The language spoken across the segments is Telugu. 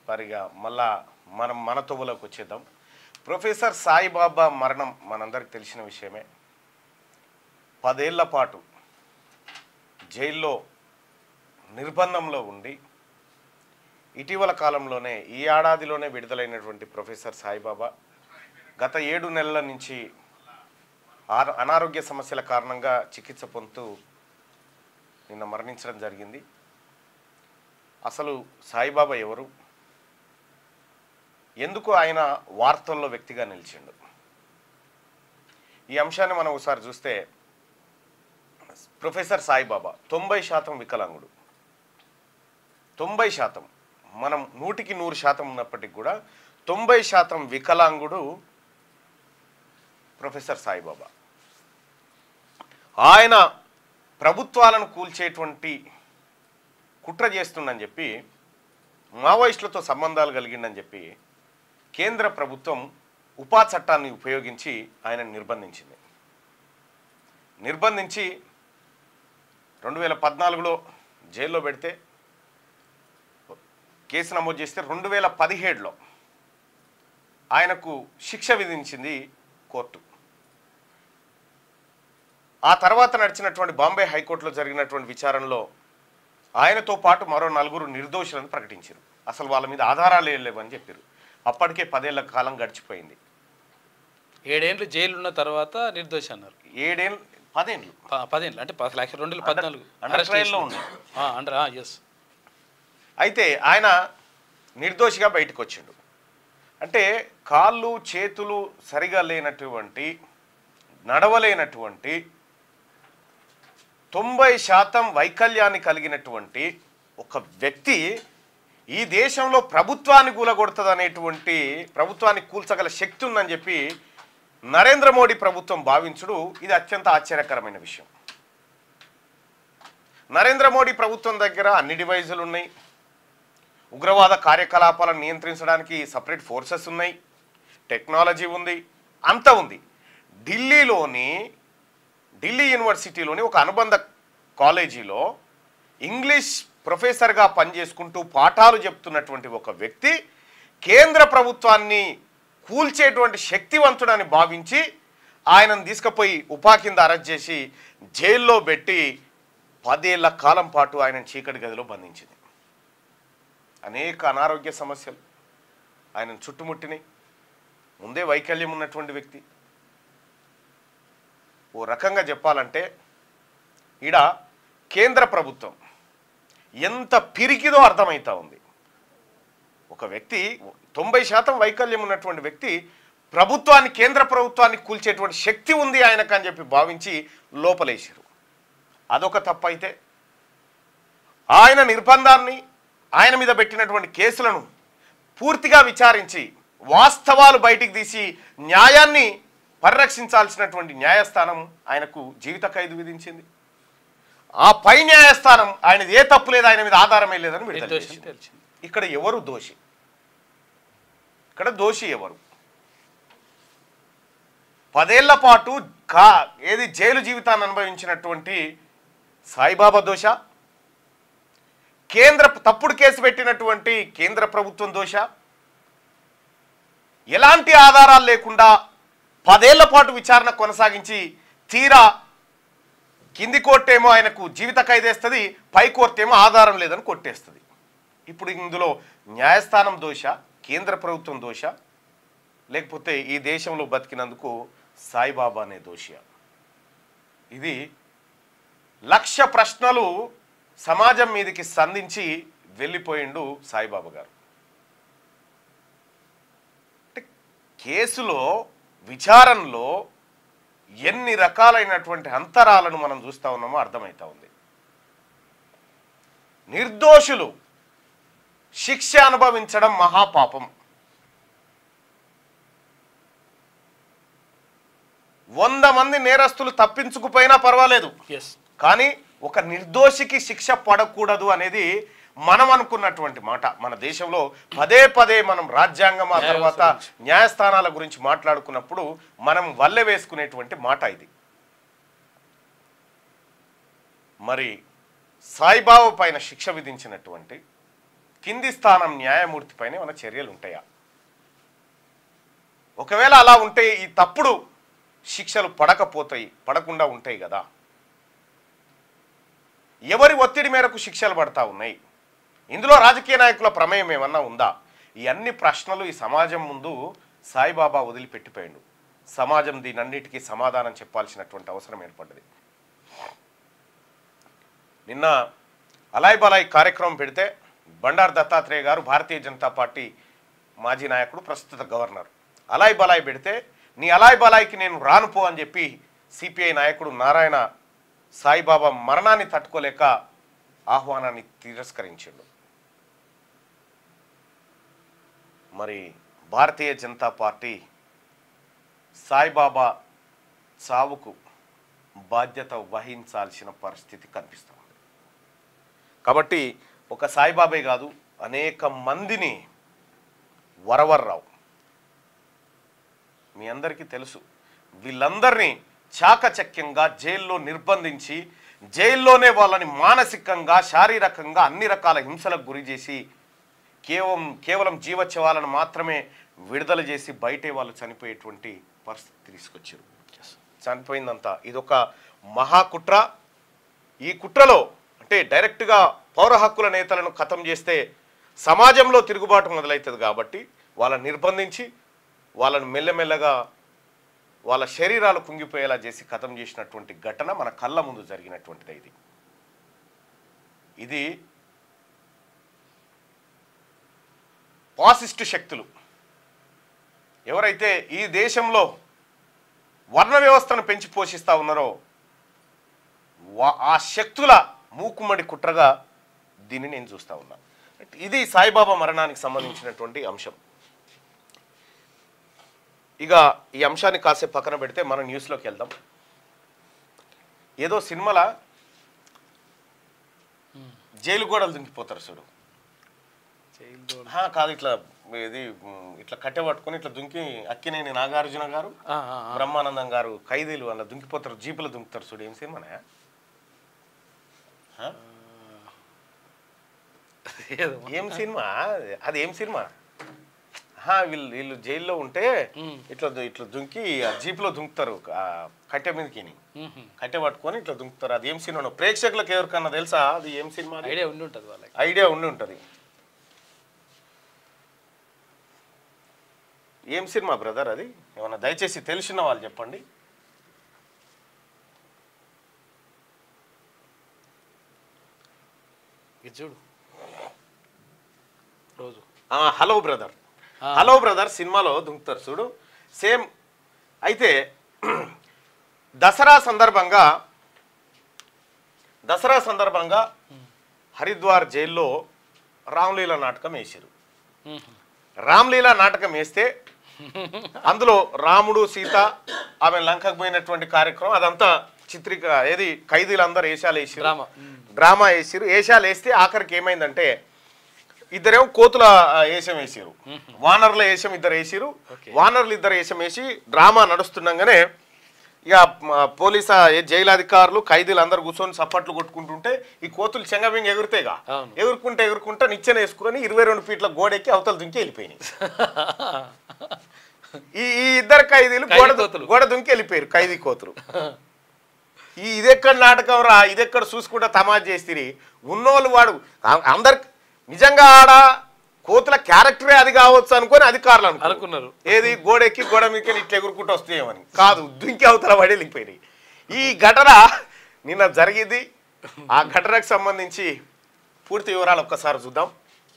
మరిగా మళ్ళా మనం మన తొవ్వలోకి వచ్చేద్దాం ప్రొఫెసర్ సాయిబాబా మరణం మనందరికి తెలిసిన విషయమే పదేళ్ల పాటు జైల్లో నిర్బంధంలో ఉండి ఇటీవల కాలంలోనే ఈ ఏడాదిలోనే విడుదలైనటువంటి ప్రొఫెసర్ సాయిబాబా గత ఏడు నెలల నుంచి ఆర- అనారోగ్య సమస్యల కారణంగా చికిత్స పొందుతూ నిన్న మరణించడం జరిగింది అసలు సాయిబాబా ఎవరు ఎందుకు ఆయన వార్తల్లో వ్యక్తిగా నిలిచిండు ఈ అంశాన్ని మనం ఒకసారి చూస్తే ప్రొఫెసర్ సాయిబాబా తొంభై శాతం వికలాంగుడు తొంభై శాతం మనం నూటికి నూరు శాతం ఉన్నప్పటికీ కూడా తొంభై శాతం వికలాంగుడు ప్రొఫెసర్ సాయిబాబా ఆయన ప్రభుత్వాలను కూల్చేటువంటి కుట్ర చేస్తుందని చెప్పి మావోయిస్టులతో సంబంధాలు కలిగిందని చెప్పి కేంద్ర ప్రభుత్వం ఉపా చట్టాన్ని ఉపయోగించి ఆయన నిర్బంధించింది నిర్బంధించి రెండు వేల పద్నాలుగులో జైల్లో పెడితే కేసు నమోదు చేస్తే రెండు వేల పదిహేడులో ఆయనకు శిక్ష విధించింది కోర్టు ఆ తర్వాత నడిచినటువంటి బాంబే హైకోర్టులో జరిగినటువంటి విచారణలో ఆయనతో పాటు మరో నలుగురు నిర్దోషులను ప్రకటించారు అసలు వాళ్ళ మీద ఆధారాలు ఏం లేవని చెప్పారు అప్పటికే పదేళ్ల కాలం గడిచిపోయింది ఏడేండ్లు జైలు ఉన్న తర్వాత నిర్దోషి అన్నారు ఏడేళ్ళు పదేళ్ళు ప- పదేండ్లు అంటే పది లక్ష రెండు వేల పద్నాలుగు under అరెస్ట్ trial లో చేసిన. ఆ, అండర్ ఎస్ అయితే ఆయన నిర్దోషిగా బయటకు వచ్చిండు అంటే కాళ్ళు చేతులు సరిగా లేనటువంటి నడవలేనటువంటి తొంభై శాతం వైకల్యాన్ని కలిగినటువంటి ఒక వ్యక్తి ఈ దేశంలో ప్రభుత్వాన్ని కూలగొడుతుంది ప్రభుత్వాన్ని కూల్చగల శక్తి ఉందని చెప్పి నరేంద్ర మోడీ ప్రభుత్వం భావించుడు ఇది అత్యంత ఆశ్చర్యకరమైన విషయం నరేంద్ర మోడీ ప్రభుత్వం దగ్గర అన్ని డివైజులు ఉన్నాయి ఉగ్రవాద కార్యకలాపాలను నియంత్రించడానికి సపరేట్ ఫోర్సెస్ ఉన్నాయి టెక్నాలజీ ఉంది అంత ఉంది ఢిల్లీలోని ఢిల్లీ యూనివర్సిటీలోని ఒక అనుబంధ కాలేజీలో ఇంగ్లీష్ ప్రొఫెసర్గా పనిచేసుకుంటూ పాఠాలు చెప్తున్నటువంటి ఒక వ్యక్తి కేంద్ర ప్రభుత్వాన్ని కూల్చేటువంటి శక్తివంతుడని భావించి ఆయనను తీసుకుపోయి ఉపా కింద అరెస్ట్ చేసి జైల్లో పెట్టి పదేళ్ల కాలం పాటు ఆయన చీకటి గదిలో బంధించింది అనేక అనారోగ్య సమస్యలు ఆయనను చుట్టుముట్టినాయి ముందే వైకల్యం ఉన్నటువంటి వ్యక్తి ఓ రకంగా చెప్పాలంటే ఈడ కేంద్ర ప్రభుత్వం ఎంత పిరికిదో అర్థమవుతా ఉంది ఒక వ్యక్తి తొంభై శాతం వైకల్యం ఉన్నటువంటి వ్యక్తి ప్రభుత్వాన్ని కేంద్ర ప్రభుత్వాన్ని కూల్చేటువంటి శక్తి ఉంది ఆయనకు అని చెప్పి భావించి లోపలేశారు అదొక తప్పు అయితే ఆయన నిర్బంధాన్ని ఆయన మీద పెట్టినటువంటి కేసులను పూర్తిగా విచారించి వాస్తవాలు బయటికి తీసి న్యాయాన్ని పరిరక్షించాల్సినటువంటి న్యాయస్థానం ఆయనకు జీవిత ఖైదు విధించింది ఆ పై న్యాయస్థానం ఆయనది ఏ తప్పు లేదు ఆయన మీద ఆధారమే లేదని విడుదల నిర్దోషి అని చేసింది. తెలిసింది ఇక్కడ ఎవరు దోషి ఇక్కడ దోషి ఎవరు పదేళ్ల పాటు కా ఏది జైలు జీవితాన్ని అనుభవించినటువంటి సాయిబాబా దోష కేంద్ర తప్పుడు కేసు పెట్టినటువంటి కేంద్ర ప్రభుత్వం దోష ఎలాంటి ఆధారాలు లేకుండా పదేళ్ల పాటు విచారణ కొనసాగించి తీరా కింది కోర్టేమో ఆయనకు జీవిత ఖైదేస్తుంది పై కోర్టేమో ఆధారం లేదని కొట్టేస్తుంది ఇప్పుడు ఇందులో న్యాయస్థానం దోష కేంద్ర ప్రభుత్వం దోష లేకపోతే ఈ దేశంలో బతికినందుకు సాయిబాబా అనే దోష ఇది లక్ష ప్రశ్నలు సమాజం మీదకి సంధించి వెళ్ళిపోయిండు సాయిబాబా గారు అంటే కేసులో విచారణలో ఎన్ని రకాలైనటువంటి అంతరాలను మనం చూస్తా ఉన్నామో అర్థమవుతా ఉంది నిర్దోషులు శిక్ష అనుభవించడం మహాపాపం వంద మంది నేరస్తులు తప్పించుకుపోయినా పర్వాలేదు ఎస్ కానీ ఒక నిర్దోషికి శిక్ష పడకూడదు అనేది మనం అనుకున్నటువంటి మాట మన దేశంలో పదే పదే మనం రాజ్యాంగం ఆ తర్వాత న్యాయస్థానాల గురించి మాట్లాడుకున్నప్పుడు మనం వల్లె వేసుకునేటువంటి మాట ఇది మరి సాయిబాబా పైన శిక్ష విధించినటువంటి కింది స్థానం న్యాయమూర్తి పైన ఏమైనా చర్యలు ఉంటాయా ఒకవేళ అలా ఉంటే ఈ తప్పుడు శిక్షలు పడకపోతాయి పడకుండా ఉంటాయి కదా ఎవరి ఒత్తిడి మేరకు శిక్షలు పడతా ఉన్నాయి ఇందులో రాజకీయ నాయకుల ప్రమేయం ఏమన్నా ఉందా ఈ అన్ని ప్రశ్నలు ఈ సమాజం ముందు సాయిబాబా వదిలిపెట్టిపోయాడు సమాజం దీనన్నిటికీ సమాధానం చెప్పాల్సినటువంటి అవసరం ఏర్పడ్డది నిన్న అలాయ్ బలాయ్ కార్యక్రమం పెడితే బండారు దత్తాత్రేయ గారు భారతీయ జనతా పార్టీ మాజీ నాయకుడు ప్రస్తుత గవర్నర్ అలాయ్ బలాయ్ పెడితే నీ అలాయ్ బలాయ్కి నేను రాను పో అని చెప్పి సిపిఐ నాయకుడు నారాయణ సాయిబాబా మరణాన్ని తట్టుకోలేక ఆహ్వానాన్ని తిరస్కరించాడు మరి భారతీయ జనతా పార్టీ సాయిబాబా చావుకు బాధ్యత వహించాల్సిన పరిస్థితి కనిపిస్తూ ఉంది కాబట్టి ఒక సాయిబాబే కాదు అనేక మందిని వరవర్రావు మీ అందరికీ తెలుసు వీళ్ళందరినీ చాకచక్యంగా జైల్లో నిర్బంధించి జైల్లోనే వాళ్ళని మానసికంగా శారీరకంగా అన్ని రకాల హింసలకు గురి చేసి కేవలం కేవలం జీవోత్సవాలను మాత్రమే విడుదల చేసి బయటే వాళ్ళు చనిపోయేటువంటి పరిస్థితి తీసుకొచ్చారు చనిపోయిందంతా ఇదొక మహాకుట్ర ఈ కుట్రలో అంటే డైరెక్ట్గా పౌర హక్కుల నేతలను ఖతం చేస్తే సమాజంలో తిరుగుబాటు మొదలవుతుంది కాబట్టి వాళ్ళని నిర్బంధించి వాళ్ళని మెల్లమెల్లగా వాళ్ళ శరీరాలు కుంగిపోయేలా చేసి ఖతం చేసినటువంటి ఘటన మన కళ్ళ ముందు జరిగినటువంటిది ఇది ఇది పాసిస్ట్ శక్తులు ఎవరైతే ఈ దేశంలో వర్ణ వ్యవస్థను పెంచి పోషిస్తూ ఉన్నారో వా- ఆ శక్తుల మూకుమ్మడి కుట్రగా దీన్ని నేను చూస్తూ ఉన్నా ఇది సాయిబాబా మరణానికి సంబంధించినటువంటి అంశం ఇక ఈ అంశాన్ని కాసేపు పక్కన పెడితే మనం న్యూస్లోకి వెళ్దాం ఏదో సినిమాల జైలు గోడలు దుంకిపోతారు చూడు జైలు హా, కాదు ఇట్లా ఇది ఉమ్, ఇట్లా కట్టె పట్టుకొని ఇట్లా దుంకి అక్కినేని నాగార్జున గారు ఆ, ఆ, ఆ. బ్రహ్మానందం గారు ఖైదీలు అలా దుంకిపోతారు జీపులు దుంకుతారు చూడు ఏం సినిమానే హా? ఏదో ఏం సినిమా అది ఏం సినిమా హా, వీళ్ళు వీళ్ళు జైల్లో ఉంటే ఉమ్. ఇట్లా దు- ఇట్లా దుంకి ఆ జీపులో దుంకుతారు ఆ కట్టె మీదకి మ్మ్. కట్టె పట్టుకొని ఇట్లా దుంకుతారు అది ఏం సినిమా ప్రేక్షకులకు ఎవరికన్నా తెలుసా అది ఏం సినిమా అది? ఐడియా ఉండి ఉంటుంది వాళ్ళకి ఐడియా ఉండి ఉంటుంది ఏం సినిమా బ్రదర్ అది ఏమన్నా దయచేసి తెలిసిన వాళ్ళు చెప్పండి ఇది చూడు రోజు ఆ, హలో బ్రదర్ ఆ. హలో బ్రదర్ సినిమాలో దుంకుతారు చూడు సేమ్ అయితే దసరా సందర్భంగా దసరా సందర్భంగా హరిద్వార్ జైల్లో రామ్లీల నాటకం వేసారు మ్మ్. రామ్లీల నాటకం వేస్తే అందులో రాముడు సీత ఆమె లంకకు పోయినటువంటి కార్యక్రమం అదంతా చిత్రిక ఏది ఖైదీలందరూ వేషాలు వేసారు డ్రామా మ్మ్. డ్రామా వేసిరు వేషాలు వేస్తే ఆఖరికి ఏమైందంటే ఇద్దరేమో కోతుల ఆ, వేషం వేసిరు వానర్ల వేషం ఇద్దరు వేసిరు Okay. వానర్లు ఇద్దరు వేషం వేసి డ్రామా నడుస్తుండగానే ఇక మ, పోలీస్ ఆ, ఏ జైలు అధికారులు ఖైదీలు అందరు కూర్చొని చప్పట్లు కొట్టుకుంటుంటే ఈ కోతులు చెంగబింగ్ ఎగురుతాయిగా అవును. ఎగురుకుంటే ఎగురుకుంటే నిచ్చెన వేసుకొని ఇరవై రెండు ఫీట్ల గోడెక్కి అవతల దుంకి వెళ్ళిపోయినాయి ఈ ఈ ఇద్దరు ఖైదీలు ఖైదీ గోడ దు- కోతులు. గోడ దుంకి వెళ్ళిపోయారు ఖైదీ కోతులు ఈ ఇదెక్కడ నాటకం రా ఇదెక్కడ చూసుకుంటా తమాజ్ చేసిరి ఉన్నోళ్ళు వాడు ఆ- అందరు నిజంగా ఆడ కోతుల క్యారెక్టరే అది కావచ్చు అనుకొని అధికారులు అనుకున్నారు. అనుకున్నారు ఏది గోడెక్కి గోడ మీదకి ఇట్లా ఎగురుకుంటూ వస్తాయేమని కాదు దుంకి అవతల పడి వెళ్ళిపోయినాయి ఈ ఘటన నిన్న జరిగింది ఆ ఘటనకు సంబంధించి పూర్తి వివరాలు ఒక్కసారి చూద్దాం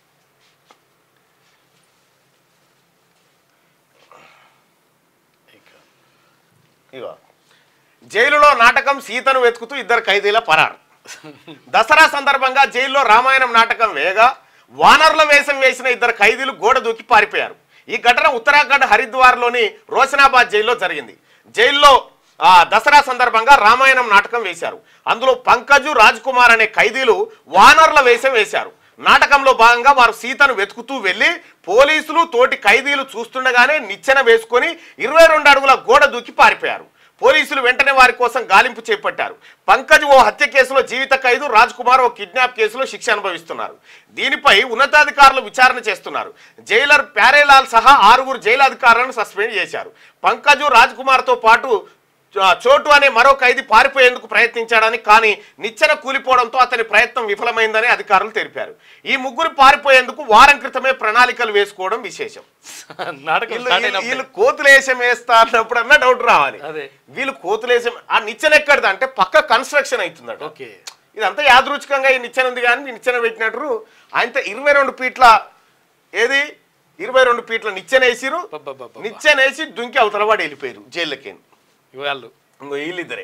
ఇగో జైలులో నాటకం సీతను వెతుకుతూ ఇద్దరు ఖైదీల పరారు దసరా సందర్భంగా జైల్లో రామాయణం నాటకం వేగా వానర్ల వేషం వేసిన ఇద్దరు ఖైదీలు గోడ దూకి పారిపోయారు ఈ ఘటన ఉత్తరాఖండ్ హరిద్వార్లోని రోషనాబాద్ జైల్లో జరిగింది జైల్లో ఆ, దసరా సందర్భంగా రామాయణం నాటకం వేశారు అందులో పంకజు రాజ్ కుమార్ అనే ఖైదీలు వానర్ల వేషం వేశారు నాటకంలో భాగంగా వారు సీతను వెతుకుతూ వెళ్ళి పోలీసులు తోటి ఖైదీలు చూస్తుండగానే నిచ్చెన వేసుకొని ఇరవై రెండు అడుగుల గోడ దూకి పారిపోయారు పోలీసులు వెంటనే వారి కోసం గాలింపు చేపట్టారు పంకజ్ ఓ హత్య కేసులో జీవిత ఖైదు రాజ్ కుమార్ ఓ కిడ్నాప్ కేసులో శిక్ష అనుభవిస్తున్నారు దీనిపై ఉన్నతాధికారులు విచారణ చేస్తున్నారు జైలర్ ప్యారేలాల్ సహా ఆరుగురు జైలు అధికారులను సస్పెండ్ చేశారు పంకజ్ రాజ్ కుమార్తో పాటు ఆ, చోటు అనే మరో ఖైదీ పారిపోయేందుకు ప్రయత్నించాడని కానీ నిచ్చెన కూలిపోవడంతో అతని ప్రయత్నం విఫలమైందని అధికారులు తెలిపారు ఈ ముగ్గురు పారిపోయేందుకు వారం క్రితమే ప్రణాళికలు వేసుకోవడం విశేషం నాటకం వీళ్ళు స్టార్ట్ వీళ్ళు- అయినప్పుడు వీళ్ళు కోతులేశం వేస్తా అన్నప్పుడన్నా డౌట్ రావాలి అదే వీళ్ళు కోతులేశం ఆ నిచ్చెన ఎక్కడిది అంటే పక్క కన్స్ట్రక్షన్ అవుతుందట ఓకే ఇదంతా యాదృచ్ఛికంగా ఈ నిచ్చెన ఉంది కానీ ఈ నిచ్చెన పెట్టినట్టు ఆయనతో ఇరవై రెండు ఫీట్ల ఏది ఇరవై రెండు ఫీట్ల నిచ్చెన వేసిరు అబ్బబ్బబ్బబ్బ. నిచ్చెన వేసి దుంకి అవతల వాడు వెళ్ళిపోయారు జైల్లోకి వాళ్ళు ఇంకో వీళ్ళిద్దరే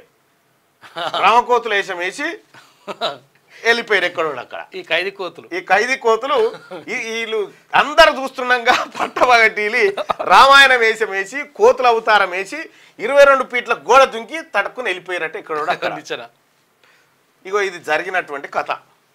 రామకోతులు వేషం వేసి వెళ్ళిపోయారు ఎక్కడో అక్కడ ఈ ఖైదీ కోతులు ఈ ఖైదీ కోతులు ఈ- వీళ్ళు అందరు చూస్తుండగా పట్టబగటీలి రామాయణం వేషం వేసి కోతుల అవతారం వేసి ఇరవై రెండు ఫీట్ల గోడ దుంకి తడుక్కుని వెళ్ళిపోయారట ఇక్కడ అక్కడ నిచ్చెన ఇగో ఇది జరిగినటువంటి కథ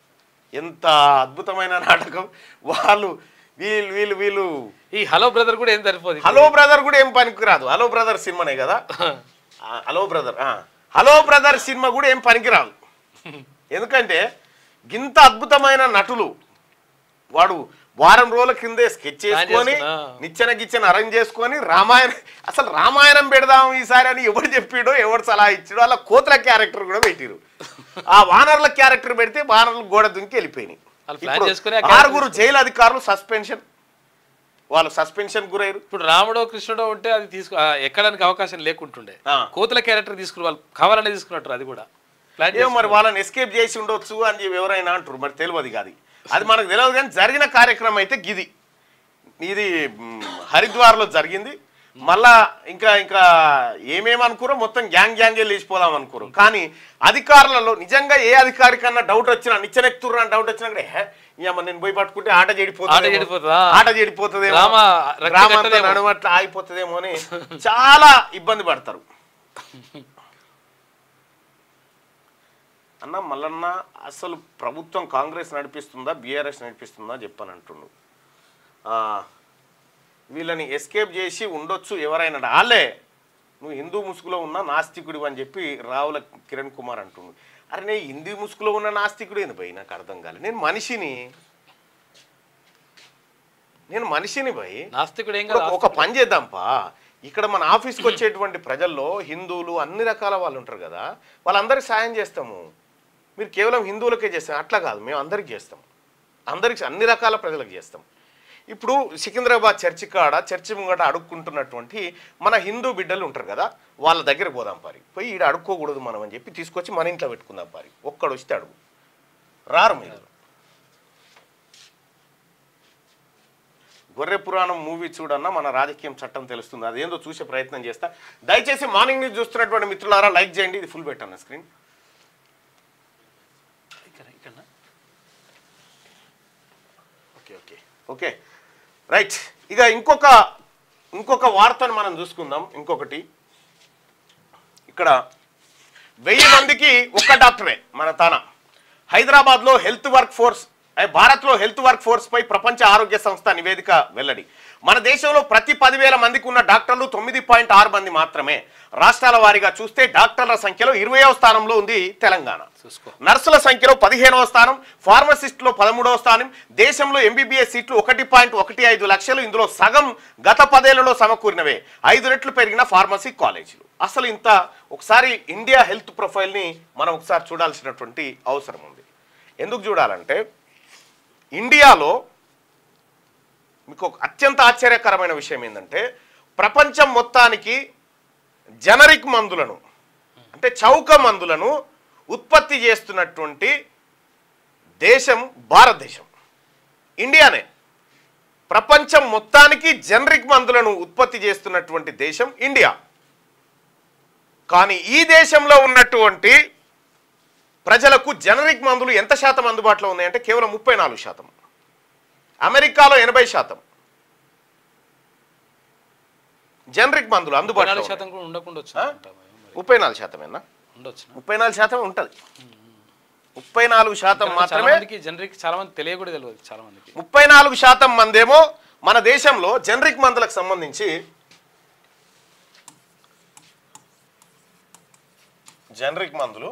ఎంత అద్భుతమైన నాటకం వాళ్ళు వీళ్ళు వీళ్ళు వీళ్ళు ఈ హలో బ్రదర్ కూడా ఏం సరిపోదు హలో బ్రదర్ కూడా ఏం పనికిరాదు హలో బ్రదర్ సినిమానే కదా ఆ, హలో బ్రదర్ ఆ. హలో బ్రదర్ సినిమా కూడా ఏం పనికిరాదు ఎందుకంటే గింత అద్భుతమైన నటులు వాడు వారం రోజుల కిందే స్కెచ్ చేసుకొని చేసుకున్నా. నిచ్చెన గిచ్చెన అరేంజ్ చేసుకొని రామాయణం అసలు రామాయణం పెడదాం ఈసారి అని ఎవడు చెప్పాడో ఎవడు సలహా ఇచ్చాడో అలా కోతుల క్యారెక్టర్ కూడా పెట్టిరు ఆ వానర్ల క్యారెక్టర్ పెడితే వానర్లు గోడ దుంకి వెళ్ళిపోయినాయి వాళ్ళు plan ఇప్పుడు చేసుకుని ఆ character ఆరుగురు జైలు అధికారులు సస్పెన్షన్ వాళ్ళు సస్పెన్షన్ గురయ్యారు ఇప్పుడు రాముడో కృష్ణుడో ఉంటే అది తీసుకు ఆ, ఎక్కడానికి అవకాశం లేకుంటుండే ఆ. కోతుల క్యారెక్టర్ తీసుకుని వాళ్ళు కావాలనే తీసుకున్నట్టు అది కూడా ప్లాన్ ఏమో మరి వాళ్ళని ఎస్కేప్ చేసి ఉండొచ్చు అని చెప్పి ఎవరైనా అంటారు మరి తెలియదు కాదు అది మనకు తెలియదు కానీ జరిగిన కార్యక్రమం అయితే గిది ఇది మ్, హరిద్వార్లో జరిగింది మళ్ళా ఇంకా ఇంకా ఏమేమి అనుకురో మొత్తం గ్యాంగ్ గ్యాంగే లేచిపోదాం అనుకోరు కానీ అధికారులలో నిజంగా ఏ అధికారి కన్నా డౌట్ వచ్చినా నిచ్చెనెక్కుతుర్రు అని డౌట్ వచ్చినా కూడా "హే, ఈ అమ్మ నేను పోయి పట్టుకుంటే ఆట చెడిపోతుంది ఆట చెడిపోతుందా? ఆట చెడిపోతుందేమో రామ రక్తి రామ అంతా కట్టదేమో. నడుమట్ల ఆగిపోతుందేమో అని చాలా ఇబ్బంది పడతారు అన్న మల్లన్న అసలు ప్రభుత్వం కాంగ్రెస్ నడిపిస్తుందా బీఆర్ఎస్ నడిపిస్తుందా చెప్పని అంటుండు ఆ, వీళ్ళని ఎస్కేప్ చేసి ఉండొచ్చు ఎవరైనా వాళ్ళే నువ్వు హిందూ ముసుగులో ఉన్న నాస్తికుడు అని చెప్పి రావుల కిరణ్ కుమార్ అంటుండు అరే నేను హిందూ ముసుగులో ఉన్న నాస్తికుడు ఏంది భయ్ నాకు అర్థం కాలేదు నేను మనిషిని నేను మనిషిని భయ్ నాస్తికుడు ఏం ఇప్పుడు కదా ఒక పని చేద్దాంపా ఇక్కడ మన ఆఫీస్కి వచ్చేటువంటి ప్రజల్లో హిందువులు అన్ని రకాల వాళ్ళు ఉంటారు కదా వాళ్ళందరికీ సాయం చేస్తాము మీరు కేవలం హిందువులకే చేస్తాం అట్లా కాదు మేము అందరికి చేస్తాం అందరికి అన్ని రకాల ప్రజలకు చేస్తాం ఇప్పుడు సికింద్రాబాద్ చర్చి కాడ చర్చి ముంగట అడుక్కుంటున్నటువంటి మన హిందూ బిడ్డలు ఉంటారు కదా వాళ్ళ దగ్గర పోదాం పారి పోయి ఈడ అడుక్కోకూడదు మనం అని చెప్పి తీసుకొచ్చి మన ఇంట్లో పెట్టుకుందాం పారి ఒక్కడు వస్తే అడుగు రారు మీరు గొర్రె పురాణం మూవీ చూడన్నా మన రాజకీయం చట్టం తెలుస్తుంది అదేందో చూసే ప్రయత్నం చేస్తా దయచేసి మార్నింగ్ న్యూస్ చూస్తున్నటువంటి మిత్రులారా లైక్ చేయండి ఇది ఫుల్ పెట్టాను స్క్రీన్ ఇక్కడ ఇక్కడ ఓకే ఓకే ఓకే రైట్ ఇక ఇంకొక ఇంకొక వార్తను మనం చూసుకుందాం ఇంకొకటి ఇక్కడ వెయ్యి మందికి ఒక్క డాక్టరే మన తాన హైదరాబాద్లో హెల్త్ వర్క్ ఫోర్స్ ఏ, భారత్లో హెల్త్ వర్క్ ఫోర్స్ పై ప్రపంచ ఆరోగ్య సంస్థ నివేదిక వెల్లడి మన దేశంలో ప్రతి పదివేల మందికి ఉన్న డాక్టర్లు తొమ్మిది పాయింట్ ఆరు మంది మాత్రమే రాష్ట్రాల వారీగా చూస్తే డాక్టర్ల సంఖ్యలో ఇరవయవ స్థానంలో ఉంది తెలంగాణ చూసుకో నర్సుల సంఖ్యలో పదిహేనవ స్థానం ఫార్మసిస్టులో పదమూడవ స్థానం దేశంలో ఎంబీబీఎస్ సీట్లు ఒకటి పాయింట్ ఒకటి ఐదు లక్షలు ఇందులో సగం గత పదేళ్లలో సమకూరినవే ఐదు రెట్లు పెరిగిన ఫార్మసీ కాలేజీలు అసలు ఇంత ఒకసారి ఇండియా హెల్త్ ప్రొఫైల్ని మనం ఒకసారి చూడాల్సినటువంటి అవసరం ఉంది ఎందుకు చూడాలంటే ఇండియాలో మీకు ఒక అత్యంత ఆశ్చర్యకరమైన విషయం ఏంటంటే ప్రపంచం మొత్తానికి జనరిక్ మందులను అంటే చౌక మందులను ఉత్పత్తి చేస్తున్నటువంటి దేశం భారతదేశం ఇండియానే ప్రపంచం మొత్తానికి జనరిక్ మందులను ఉత్పత్తి చేస్తున్నటువంటి దేశం ఇండియా కానీ ఈ దేశంలో ఉన్నటువంటి ప్రజలకు జనరిక్ మందులు ఎంత శాతం అందుబాటులో ఉన్నాయంటే కేవలం ముప్పై నాలుగు శాతం అమెరికాలో ఎనభై శాతం జనరిక్ మందులు అందుబాటులో నాలుగు ఉన్నాయి. శాతం కూడా ఉండకుండా వచ్చి ముప్పై నాలుగు శాతమేనా ఉండొచ్చు ముప్పై నాలుగు శాతం ఉంటుంది ముప్పై నాలుగు శాతం చాలా మాత్రమే మందికి జనరిక్ చాలా మంది తెలియ కూడా తెలియదు చాలా మందికి ముప్పై నాలుగు శాతం మందేమో మన దేశంలో జనరిక్ మందులకు సంబంధించి జనరిక్ మందులు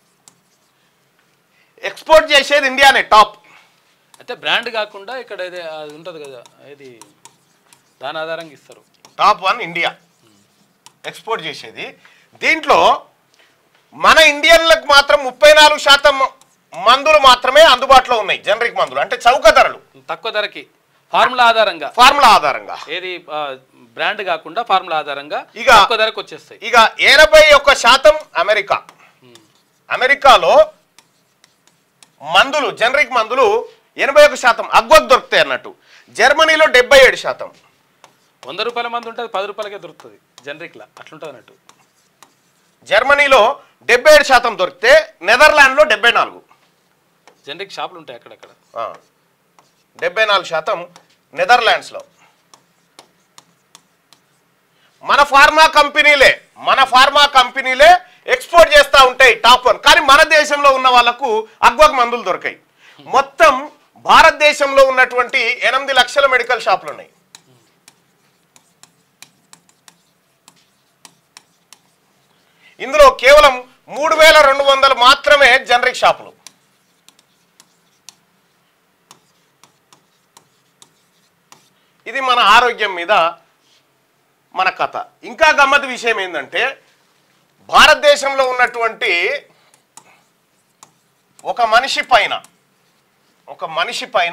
ఎక్స్పోర్ట్ చేసేది ఇండియానే టాప్ అయితే బ్రాండ్ కాకుండా ఇక్కడ ఏదే అది ఉంటుంది కదా ఏది దాని ఆధారంగా ఇస్తారు టాప్ వన్ ఇండియా ఎక్స్పోర్ట్ చేసేది దీంట్లో మన ఇండియన్లకు మాత్రం ముప్పై నాలుగు శాతం మందులు మాత్రమే అందుబాటులో ఉన్నాయి జనరిక్ మందులు అంటే చౌక ధరలు తక్కువ ధరకి ఫార్ములా ఆధారంగా ఫార్ములా ఆధారంగా ఏది బ్రాండ్ కాకుండా ఫార్ములా ఆధారంగా ఇక- తక్కువ ధరకు వచ్చేస్తాయి ఇక ఎనభై ఒక్క శాతం అమెరికా అమెరికాలో మందులు జనరిక్ మందులు ఎనభై ఒక్క శాతం అగ్వకు దొరుకుతాయి అన్నట్టు జర్మనీలో డెబ్బై ఏడు శాతం వంద రూపాయల మంది ఉంటుంది పది రూపాయలకే దొరుకుతుంది జనరిక్లా అట్లుంటుంది అన్నట్టు జర్మనీలో డెబ్బై ఏడు శాతం దొరికితే నెదర్లాండ్లో డెబ్బై నాలుగు జనరిక్ షాపులు ఉంటాయి అక్కడక్కడ ఆ, డెబ్బై నాలుగు శాతం నెదర్లాండ్స్లో మన ఫార్మా కంపెనీలే మన ఫార్మా కంపెనీలే ఎక్స్పోర్ట్ చేస్తూ ఉంటాయి టాప్ వన్ కానీ మన దేశంలో ఉన్న వాళ్ళకు అగ్వక్ మందులు దొరికాయి మొత్తం భారతదేశంలో ఉన్నటువంటి ఎనిమిది లక్షల మెడికల్ షాపులు ఉన్నాయి ఇందులో కేవలం మూడు వేల రెండు వందలు మాత్రమే జనరిక్ షాపులు ఇది మన ఆరోగ్యం మీద మన కథ ఇంకా గమ్మత్ విషయం ఏంటంటే భారతదేశంలో ఉన్నటువంటి ఒక మనిషి పైన ఒక మనిషి పైన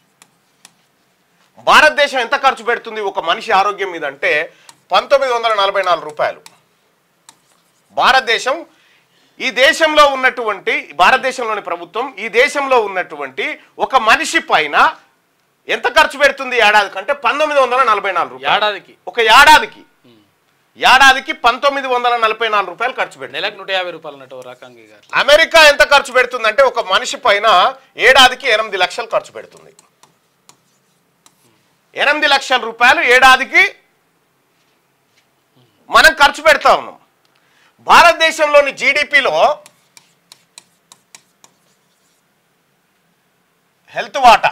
భారతదేశం ఎంత ఖర్చు పెడుతుంది ఒక మనిషి ఆరోగ్యం మీద అంటే పంతొమ్మిది వందల నలభై నాలుగు రూపాయలు భారతదేశం ఈ దేశంలో ఉన్నటువంటి భారతదేశంలోని ప్రభుత్వం ఈ దేశంలో ఉన్నటువంటి ఒక మనిషి పైన ఎంత ఖర్చు పెడుతుంది ఏడాది కంటే పంతొమ్మిది వందల నలభై నాలుగు రూపాయలు ఏడాదికి ఒక ఏడాదికి ఏడాదికి పంతొమ్మిది వందల నలభై నాలుగు రూపాయలు ఖర్చు పెడుతుంది నెలకు నూట యాభై రూపాయలు అన్నట్టు ఓ రకంగా గారు అమెరికా ఎంత ఖర్చు పెడుతుందంటే ఒక మనిషి పైన ఏడాదికి ఎనిమిది లక్షలు ఖర్చు పెడుతుంది ఎనిమిది లక్షల రూపాయలు ఏడాదికి మనం ఖర్చు పెడతా ఉన్నాం భారతదేశంలోని జీడిపిలో హెల్త్ వాటా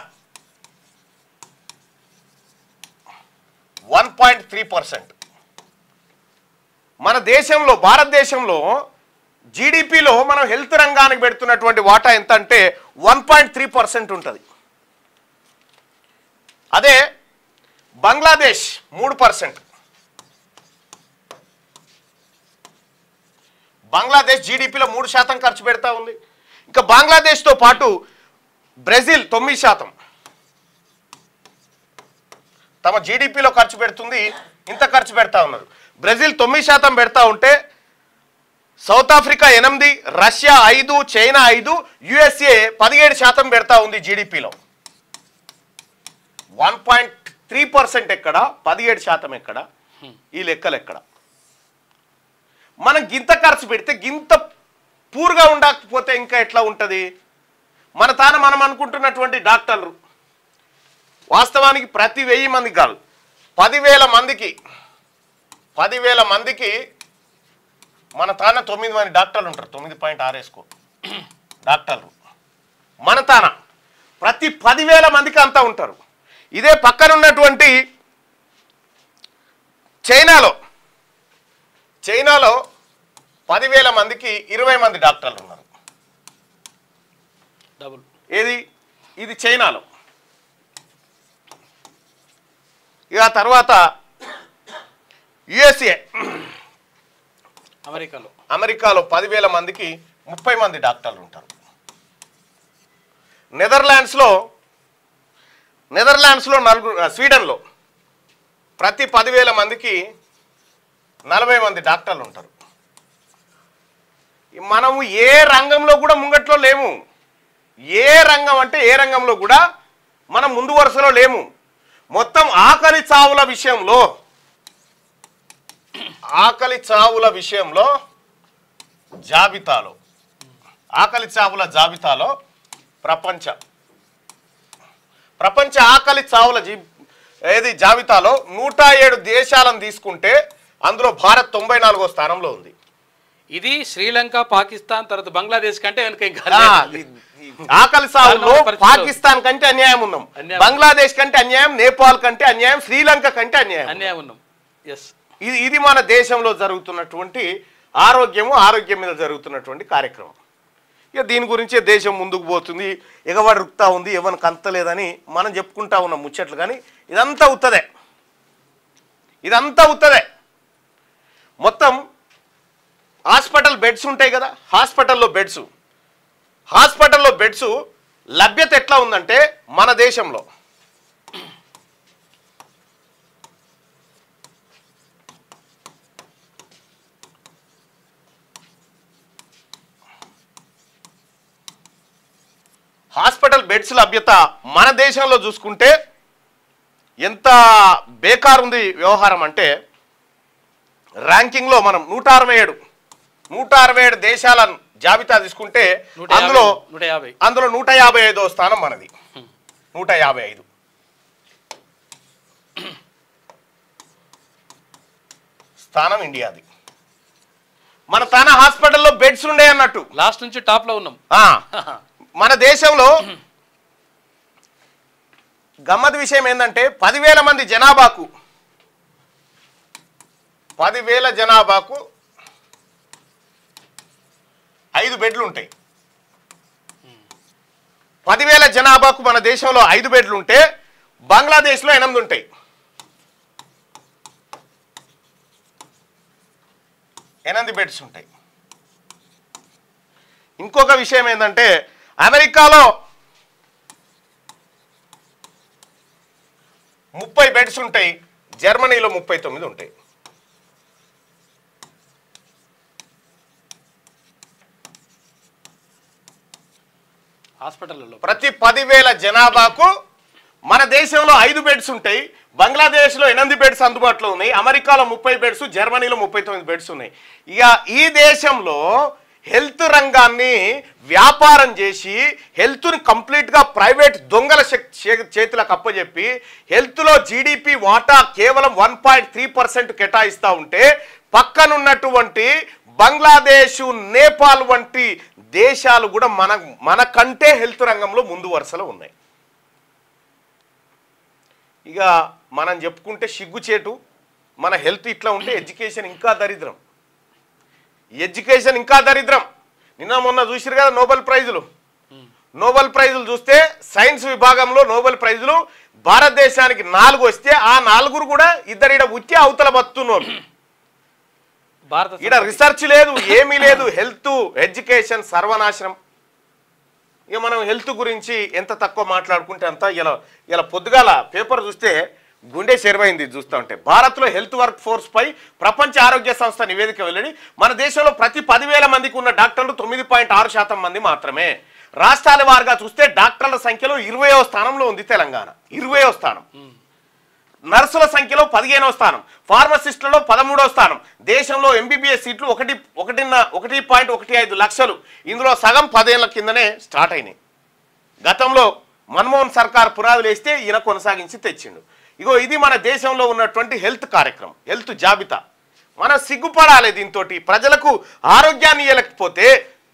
వన్ పాయింట్ త్రీ పర్సెంట్ మన దేశంలో భారతదేశంలో జీడిపిలో మనం హెల్త్ రంగానికి పెడుతున్నటువంటి వాటా ఎంత అంటే వన్ పాయింట్ త్రీ పర్సెంట్ ఉంటుంది అదే బంగ్లాదేశ్ మూడు పర్సెంట్ బంగ్లాదేశ్ జీడిపిలో మూడు శాతం ఖర్చు పెడతా ఉంది ఇంకా బంగ్లాదేశ్తో పాటు బ్రెజిల్ తొమ్మిది శాతం తమ జీడిపిలో ఖర్చు పెడుతుంది ఇంత ఖర్చు పెడతా ఉన్నారు బ్రెజిల్ తొమ్మిది శాతం పెడతా ఉంటే సౌత్ ఆఫ్రికా ఎనిమిది రష్యా ఐదు చైనా ఐదు యుఎస్ఏ పదిహేడు శాతం పెడతా ఉంది జీడిపిలో వన్ పాయింట్ త్రీ పర్సెంట్ ఎక్కడ పదిహేడు శాతం ఎక్కడ ఈ లెక్కలు ఎక్కడ మనం గింత ఖర్చు పెడితే గింత పూర్గా ఉండకపోతే ఇంకా ఎట్లా ఉంటుంది మన తాన మనం అనుకుంటున్నటువంటి డాక్టర్లు వాస్తవానికి ప్రతి వెయ్యి మందికి కాదు పదివేల మందికి పదివేల మందికి మన తాన తొమ్మిది మంది డాక్టర్లు ఉంటారు తొమ్మిది పాయింట్ ఆరు వేసుకో డాక్టర్లు మన తాన ప్రతి పదివేల మందికి అంతా ఉంటారు ఇదే పక్కన ఉన్నటువంటి చైనాలో చైనాలో పదివేల మందికి ఇరవై మంది డాక్టర్లు ఉన్నారు డబుల్ ఏది ఇది చైనాలో ఇక ఆ తర్వాత యుఎస్ఏ అమెరికాలో అమెరికాలో పదివేల మందికి ముప్పై మంది డాక్టర్లు ఉంటారు నెదర్లాండ్స్లో నెదర్లాండ్స్లో నలుగురు ఆ, స్వీడన్లో ప్రతి పదివేల మందికి నలభై మంది డాక్టర్లు ఉంటారు మనము ఏ రంగంలో కూడా ముంగట్లో లేము ఏ రంగం అంటే ఏ రంగంలో కూడా మనం ముందు వరుసలో లేము మొత్తం ఆకలి చావుల విషయంలో ఆకలి చావుల విషయంలో జాబితాలో ఆకలి చావుల జాబితాలో ప్రపంచ ప్రపంచ ఆకలి చావుల జీ ఏది జాబితాలో నూట ఏడు దేశాలను తీసుకుంటే అందులో భారత్ తొంభై నాలుగో స్థానంలో ఉంది ఇది శ్రీలంక పాకిస్తాన్ తర్వాత బంగ్లాదేశ్ కంటే వెనుక ఇంకా ఆ, లేదు. ఈ- ఈ ఆకలి సాగులో దారుణమైన పరిస్థితులు. పాకిస్తాన్ కంటే అన్యాయం ఉన్నాం అన్యాయం. బంగ్లాదేశ్ కంటే అన్యాయం నేపాల్ కంటే అన్యాయం శ్రీలంక కంటే అన్యాయం అన్యాయం ఉన్నాం ఎస్ ఇది ఇది మన దేశంలో జరుగుతున్నటువంటి ఆరోగ్యము ఆరోగ్యం మీద జరుగుతున్నటువంటి కార్యక్రమం ఇక దీని గురించే దేశం ముందుకు పోతుంది ఎగవాడు రుక్తా ఉంది ఎవరికి అంతలేదని మనం చెప్పుకుంటా ఉన్నాం ముచ్చట్లు కానీ ఇదంతా ఉత్తదే ఇదంతా ఉత్తదే మొత్తం హాస్పిటల్ బెడ్స్ ఉంటాయి కదా హాస్పిటల్లో బెడ్స్ హాస్పిటల్లో బెడ్స్ లభ్యత ఎట్లా ఉందంటే మన దేశంలో హాస్పిటల్ బెడ్స్ లభ్యత మన దేశంలో చూసుకుంటే ఎంత బేకార్ ఉంది వ్యవహారం అంటే ర్యాంకింగ్లో మనం నూట అరవై ఏడు నూట అరవై ఏడు దేశాల జాబితా తీసుకుంటే నూట అందులో యాభై నూట యాభై అందులో నూట యాభై ఐదో స్థానం మనది నూట యాభై ఐదు స్థానం ఇండియాది మన తన హాస్పిటల్లో బెడ్స్ ఉండే అన్నట్టు లాస్ట్ నుంచి టాప్ లో ఉన్నాం ఆ, మన దేశంలో గమ్మత్ విషయం ఏంటంటే పదివేల మంది జనాభాకు పదివేల జనాభాకు ఐదు బెడ్లు ఉంటాయి పదివేల జనాభాకు మన దేశంలో ఐదు బెడ్లు ఉంటే బంగ్లాదేశ్లో ఎనిమిది ఉంటాయి ఎనిమిది బెడ్స్ ఉంటాయి ఇంకొక విషయం ఏంటంటే అమెరికాలో ముప్పై బెడ్స్ ఉంటాయి జర్మనీలో ముప్పై తొమ్మిది ఉంటాయి హాస్పిటల్లో ప్రతి పదివేల జనాభాకు మన దేశంలో ఐదు బెడ్స్ ఉంటాయి బంగ్లాదేశ్లో ఎనిమిది బెడ్స్ అందుబాటులో ఉన్నాయి అమెరికాలో ముప్పై బెడ్స్ జర్మనీలో ముప్పై తొమ్మిది బెడ్స్ ఉన్నాయి ఇక ఈ దేశంలో హెల్త్ రంగాన్ని వ్యాపారం చేసి హెల్త్ని కంప్లీట్గా ప్రైవేట్ దొంగల శక్- చే- చేతులకు అప్పచెప్పి హెల్త్లో జీడిపి వాటా కేవలం వన్ పాయింట్ త్రీ పర్సెంట్ కేటాయిస్తూ ఉంటే పక్కనున్నటువంటి బంగ్లాదేశ్ నేపాల్ వంటి దేశాలు కూడా మన మనకంటే హెల్త్ రంగంలో ముందు వరుసలో ఉన్నాయి ఇక మనం చెప్పుకుంటే సిగ్గుచేటు మన హెల్త్ ఇట్లా ఉంటే ఎడ్యుకేషన్ ఇంకా దరిద్రం ఎడ్యుకేషన్ ఇంకా దరిద్రం నిన్న మొన్న చూసిరు కదా నోబెల్ ప్రైజులు నోబెల్ ప్రైజులు చూస్తే సైన్స్ విభాగంలో నోబెల్ ప్రైజులు భారతదేశానికి నాలుగు వస్తే ఆ నాలుగురు కూడా ఇద్దరు ఈడ ఉత్తి అవతల బతున్నోళ్ళు భారత ఈడ రీసెర్చ్ లేదు ఏమీ లేదు హెల్త్ ఎడ్యుకేషన్ సర్వనాశనం ఇక మనం హెల్త్ గురించి ఎంత తక్కువ మాట్లాడుకుంటే అంత ఇలా ఇలా పొద్దుగాల పేపర్ చూస్తే గుండె చెరువైంది చూస్తూ ఉంటే భారత్లో హెల్త్ వర్క్ ఫోర్స్ పై ప్రపంచ ఆరోగ్య సంస్థ నివేదిక వెల్లడి మన దేశంలో ప్రతి పదివేల మందికి ఉన్న డాక్టర్లు తొమ్మిది పాయింట్ ఆరు శాతం మంది మాత్రమే రాష్ట్రాల వారుగా చూస్తే డాక్టర్ల సంఖ్యలో ఇరవయో స్థానంలో ఉంది తెలంగాణ ఇరవయో స్థానం నర్సుల సంఖ్యలో పదిహేనవ స్థానం ఫార్మసిస్టులలో పదమూడవ స్థానం దేశంలో ఎంబీబీఎస్ సీట్లు ఒకటి ఒకటిన్న ఒకటి పాయింట్ ఒకటి ఐదు లక్షలు ఇందులో సగం పదేళ్ల కిందనే స్టార్ట్ అయినాయి గతంలో మన్మోహన్ సర్కార్ పునాదులు వేస్తే ఈయన కొనసాగించి తెచ్చిండు ఇగో ఇది మన దేశంలో ఉన్నటువంటి హెల్త్ కార్యక్రమం హెల్త్ జాబితా మనం సిగ్గుపడాలి దీంతో ప్రజలకు ఆరోగ్యాన్ని ఇవ్వలేకపోతే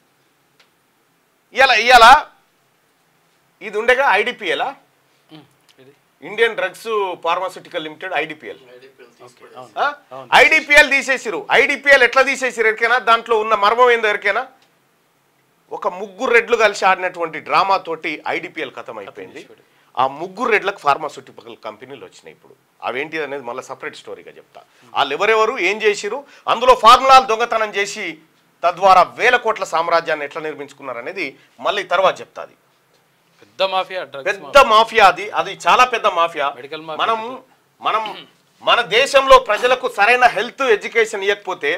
ఇలా ఇలా ఇది ఉండగా ఐడిపిఎలా ఉమ్, ఇది Indian drugs pharmaceutical limited IDPL అవును. ఐడిపిఎల్ తీసేసిరు ఐడిపిఎల్ ఎట్లా తీసేసిరు ఎరికైనా దాంట్లో ఉన్న మర్మం ఏందో ఎరికైనా ఒక ముగ్గురు రెడ్లు కలిసి ఆడినటువంటి డ్రామా తోటి ఐడిపిఎల్ కథం అయిపోయింది ఆ ముగ్గురు రెడ్లకు ఫార్మాస్యూటికల్ కంపెనీలు వచ్చినాయి ఇప్పుడు అవేంటి అనేది మళ్ళీ సపరేట్ స్టోరీగా చెప్తా వాళ్ళు ఎవరెవరు ఏం చేసిరు అందులో ఫార్ములాలు దొంగతనం చేసి తద్వారా వేల కోట్ల సామ్రాజ్యాన్ని ఎట్లా నిర్మించుకున్నారు అనేది మళ్ళీ తర్వాత చెప్తాది పెద్ద మాఫియా డ్రగ్స్ పెద్ద మాఫియా అది అది చాలా పెద్ద మాఫియా Medical mafia. మనం మనం మన దేశంలో ప్రజలకు సరైన హెల్త్ ఎడ్యుకేషన్ ఇవ్వకపోతే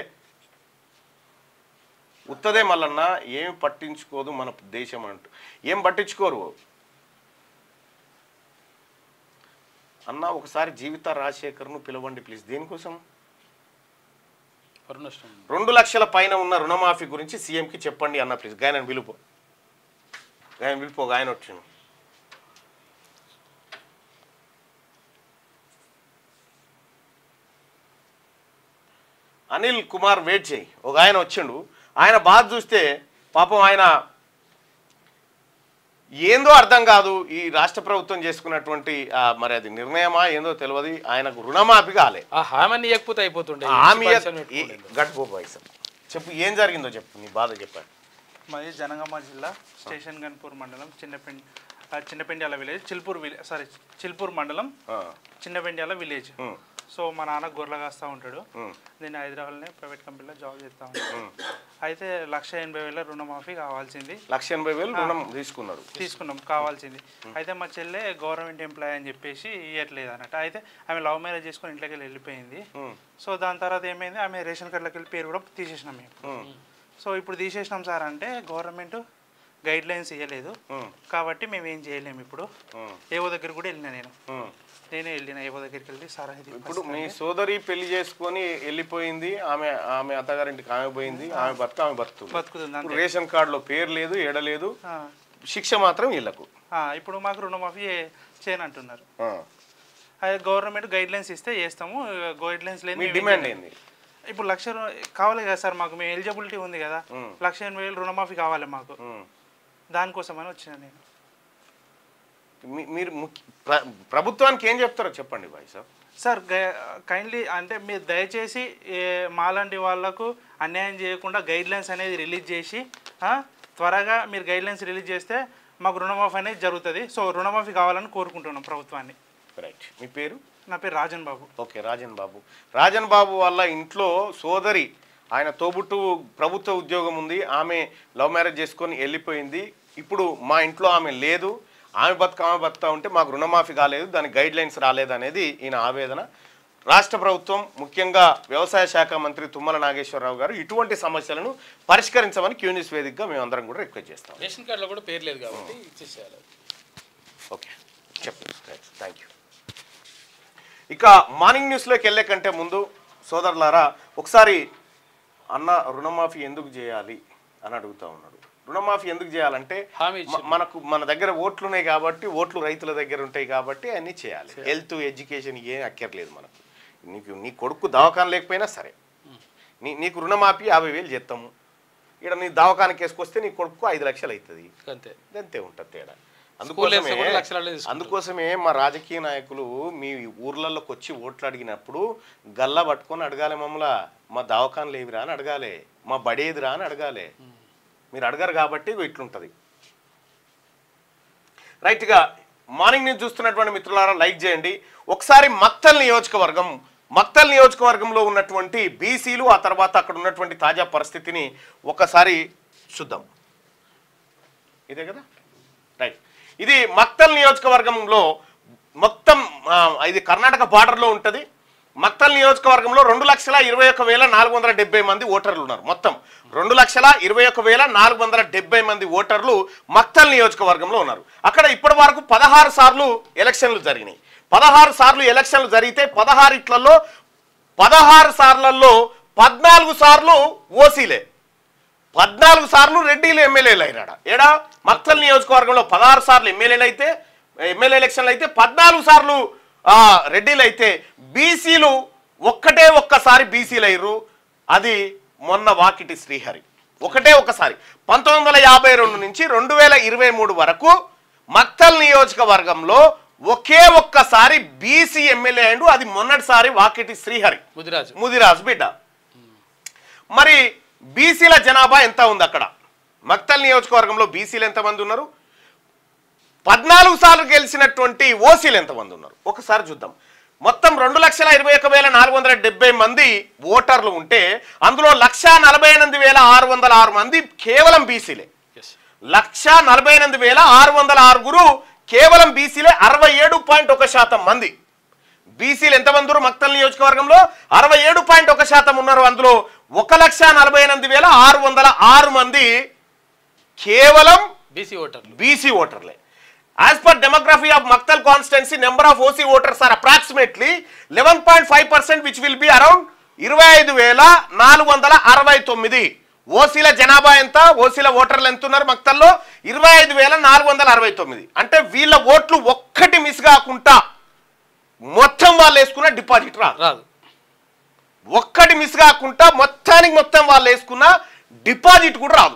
ఉత్తదే మల్లన్న ఏం పట్టించుకోదు మన దేశం అంటూ ఏం పట్టించుకోరు అన్న ఒకసారి జీవిత రాజశేఖర్ను పిలవండి ప్లీజ్ దేనికోసం పరునష్టం రెండు లక్షల పైన ఉన్న రుణమాఫీ గురించి సీఎంకి చెప్పండి అన్న ప్లీజ్ గాయన పిలుపు గాయన పిలుపు ఒక ఆయన వచ్చిండు అనిల్ కుమార్ వెయిట్ చేయి ఒక ఆయన వచ్చిండు ఆయన బాధ చూస్తే పాపం ఆయన ఏందో అర్థం కాదు ఈ రాష్ట్ర ప్రభుత్వం చేసుకున్నటువంటి ఆ, మరి అది నిర్ణయమా ఏందో తెలియదు ఆయనకు రుణమాఫీ కాలే ఆ హామీని ఇవ్వకపోతే అయిపోతుండే హామీ expansion పెట్టుకోలేదు. గట్టిపో బాయ్ సార్ చెప్పు ఏం జరిగిందో చెప్పు నీ బాధ చెప్పాను మాది జనగామ జిల్లా స్టేషన్ గన్పూర్ మండలం చిన్నపెండి ఆ, Chinnapendyala village Chilpur village sorry Chilpur మండలం చిన్నపెండ్యాల విలేజ్ సో మా నాన్న గొర్రెలు కాస్తూ ఉంటాడు నేను హైదరాబాద్లోనే ప్రైవేట్ కంపెనీలో జాబ్ చేస్తా ఉంటాను అయితే లక్ష ఎనభై వేల రుణమాఫీ కావాల్సింది లక్ష ఎనభై వేలు రుణం తీసుకున్నాడు తీసుకున్నాం కావాల్సింది అయితే మా చెల్లె గవర్నమెంట్ ఎంప్లాయ్ అని చెప్పేసి ఇవ్వట్లేదు అన్నట్టు అయితే ఆమె లవ్ మ్యారేజ్ చేసుకొని ఇంట్లోకి వెళ్ళి వెళ్ళిపోయింది సో దాని తర్వాత ఏమైంది ఆమె రేషన్ కార్డులోకి వెళ్ళి పేరు కూడా తీసేసినాం మేము సో ఇప్పుడు తీసేసినాం సార్ అంటే గవర్నమెంట్ గైడ్ లైన్స్ ఇవ్వలేదు కాబట్టి మేము ఏం చేయలేము ఇప్పుడు ఏవో దగ్గర కూడా వెళ్ళిన నేను నేనే వెళ్ళిన ఏవో దగ్గరికి వెళ్ళి సార్ ఇది ఇప్పుడు మీ సోదరి పెళ్లి చేసుకొని వెళ్ళిపోయింది ఆమె ఆమె అత్తగారింటికి ఆమె పోయింది ఆమె భర్త ఆమె బతుకుతుంది బతుకుతుంది అంతే ఇప్పుడు రేషన్ కార్డులో పేరు లేదు ఏడలేదు ఆ, శిక్ష మాత్రం వీళ్ళకు ఆ, ఇప్పుడు మాకు రుణమాఫీ చేయనంటున్నారు ఆ. అదే గవర్నమెంట్ గైడ్ లైన్స్ ఇస్తే చేస్తాము గైడ్ లైన్స్ లేని మీ మేము ఏం డిమాండ్ చేయలేము. ఏంది ఇప్పుడు లక్ష రు- కావాలి కదా సార్ మాకు మేము ఎలిజిబిలిటీ ఉంది కదా లక్ష ఎనభై వేలు రుణమాఫీ కావాలి మాకు ఉమ్. దానికోసమని వచ్చిన నేను మీ- మీరు ముఖ్య- ప్ర- ప్రభుత్వానికి ఏం చెప్తారో చెప్పండి బాయ్ సార్ సార్ కైండ్లీ అంటే మీరు దయచేసి ఏ, మాలాంటి వాళ్ళకు అన్యాయం చేయకుండా గైడ్ లైన్స్ అనేది రిలీజ్ చేసి ఆ, త్వరగా మీరు గైడ్ లైన్స్ రిలీజ్ చేస్తే మాకు రుణమాఫీ అనేది జరుగుతుంది సో రుణమాఫీ కావాలని కోరుకుంటున్నాం ప్రభుత్వాన్ని రైట్ మీ పేరు నా పేరు రాజన్ బాబు ఓకే రాజన్ బాబు రాజన్ బాబు వాళ్ళ ఇంట్లో సోదరి ఆయన తోబుట్టు ప్రభుత్వ ఉద్యోగం ఉంది ఆమె లవ్ మ్యారేజ్ చేసుకొని వెళ్ళిపోయింది ఇప్పుడు మా ఇంట్లో ఆమె లేదు ఆమె బతుక ఆమె బతుకుతా ఉంటే మాకు రుణమాఫీ కాలేదు దానికి గైడ్ లైన్స్ రాలేదు అనేది ఈయన ఆవేదన రాష్ట్ర ప్రభుత్వం ముఖ్యంగా వ్యవసాయ శాఖ మంత్రి తుమ్మల నాగేశ్వరరావు గారు ఇటువంటి సమస్యలను పరిష్కరించమని క్యూనిస్ వేదికగా మేము అందరం కూడా రిక్వెస్ట్ చేస్తాం రేషన్ కార్డులో కూడా పేరు లేదు కాబట్టి ఇచ్చేసేయాలి ఓకే చెప్పండి థ్యాంక్ యూ ఇక మార్నింగ్ న్యూస్లోకి వెళ్ళే కంటే ముందు సోదరులారా ఒకసారి అన్న రుణమాఫీ ఎందుకు చేయాలి అని అడుగుతా ఉన్నాడు రుణమాఫీ ఎందుకు చేయాలంటే హామీ మ- మనకు మన దగ్గర ఓట్లు ఉన్నాయి కాబట్టి ఓట్లు రైతుల దగ్గర ఉంటాయి కాబట్టి అన్నీ చేయాలి హెల్త్ ఎడ్యుకేషన్ ఏం అక్కర్లేదు మనకు నీకు నీ కొడుకు దవాఖాన లేకపోయినా సరే నీ నీకు రుణమాఫీ యాభై వేలు చేస్తాము ఇక్కడ నీ దవాఖానకి వేసుకొస్తే నీ కొడుకు ఐదు లక్షలు అవుతుంది అంతే అంతే ఉంటుంది తేడా స్కూల్ వేస్తే అందుకోసమే కూడా లక్షలలో తీసుకుంటారు. అందుకోసమే మా రాజకీయ నాయకులు మీ ఊర్లలోకి వచ్చి ఓట్లు అడిగినప్పుడు గల్లా పట్టుకొని అడగాలి మమ్మల్ని మా దవాఖానలు ఏవిరా అని అడగాలి మా బడేదిరా అని అడగాలి మీరు అడగారు కాబట్టి ఇగో ఇట్లుంటది రైట్గా మార్నింగ్ నుంచి చూస్తున్నటువంటి మిత్రులారా లైక్ చేయండి ఒకసారి మక్తల్ నియోజకవర్గం మక్తల్ నియోజకవర్గంలో ఉన్నటువంటి బీసీలు ఆ తర్వాత అక్కడ ఉన్నటువంటి తాజా పరిస్థితిని ఒకసారి చూద్దాం ఇదే కదా రైట్ ఇది మక్తల్ నియోజకవర్గంలో మొత్తం ఆ, ఇది కర్ణాటక బార్డర్లో ఉంటుంది మక్తల్ నియోజకవర్గంలో రెండు లక్షల ఇరవై ఒక్క వేల నాలుగు వందల డెబ్బై మంది ఓటర్లు ఉన్నారు మొత్తం రెండు లక్షల ఇరవై ఒక్క వేల నాలుగు వందల డెబ్బై మంది ఓటర్లు మక్తల్ నియోజకవర్గంలో ఉన్నారు అక్కడ ఇప్పటి వరకు పదహారు సార్లు ఎలక్షన్లు జరిగినాయి పదహారు సార్లు ఎలక్షన్లు జరిగితే పదహారిట్లలో పదహారు సార్లలో పద్నాలుగు సార్లు ఓసీలే పద్నాలుగు సార్లు రెడ్డిలు ఎమ్మెల్యేలు అయినాడు ఏడా మక్తల్ నియోజకవర్గంలో పదహారు సార్లు ఎమ్మెల్యేలు అయితే ఎమ్మెల్యే ఎలక్షన్లు అయితే పద్నాలుగు సార్లు ఆ, రెడ్డిలు అయితే బీసీలు ఒక్కటే ఒక్కసారి బీసీలు అయ్యారు అది మొన్న వాకిటి శ్రీహరి ఒకటే ఒక్కసారి పంతొమ్మిది వందల యాభై రెండు నుంచి రెండు వేల ఇరవై మూడు వరకు మక్తల్ నియోజకవర్గంలో ఒకే ఒక్కసారి బీసీ ఎమ్మెల్యే అయిండు అది మొన్నటిసారి వాకిటి శ్రీహరి ముదిరాజు ముదిరాజు బిడ్డ మరి బీసీల జనాభా ఎంత ఉంది అక్కడ మక్తల్ నియోజకవర్గంలో బీసీలు ఎంతమంది ఉన్నారు పద్నాలుగు సార్లు గెలిచినటువంటి ఓసీలు ఎంతమంది ఉన్నారు ఒకసారి చూద్దాం మొత్తం రెండు లక్షల ఇరవై ఒక వేల నాలుగు వందల డెబ్బై మంది ఓటర్లు ఉంటే అందులో లక్ష నలభై ఎనిమిది వేల ఆరు వందల ఆరు మంది కేవలం బీసీలే ఎస్ లక్ష నలభై ఎనిమిది వేల ఆరు వందల ఆరుగురు కేవలం బీసీలే అరవై ఏడు పాయింట్ ఒక శాతం మంది బీసీలు ఎంతమంది ఉన్నారు మక్తల్ నియోజకవర్గంలో అరవై ఏడు పాయింట్ ఒక శాతం ఉన్నారు అందులో ఒక లక్ష నలభై ఎనిమిది వేల ఆరు వందల ఆరు మంది కేవలం బీసీ ఓటర్లు బీసీ ఓటర్లే as per demography of Makthal constituency number of OC voters are approximately eleven point five percent which will be around ఇరవై ఐదు వేల నాలుగు వందల అరవై తొమ్మిది ఓసీల జనాభా ఎంత ఓసీల ఓటర్లు ఎంత ఉన్నారు మక్తల్లో ఇరవై ఐదు వేల నాలుగు వందల అరవై తొమ్మిది అంటే వీళ్ళ ఓట్లు ఒక్కటి మిస్ కాకుండా మొత్తం వాళ్ళు వేసుకున్న డిపాజిట్ రా రాదు ఒక్కటి మిస్ కాకుండా మొత్తానికి మొత్తం వాళ్ళు వేసుకున్న డిపాజిట్ కూడా రాదు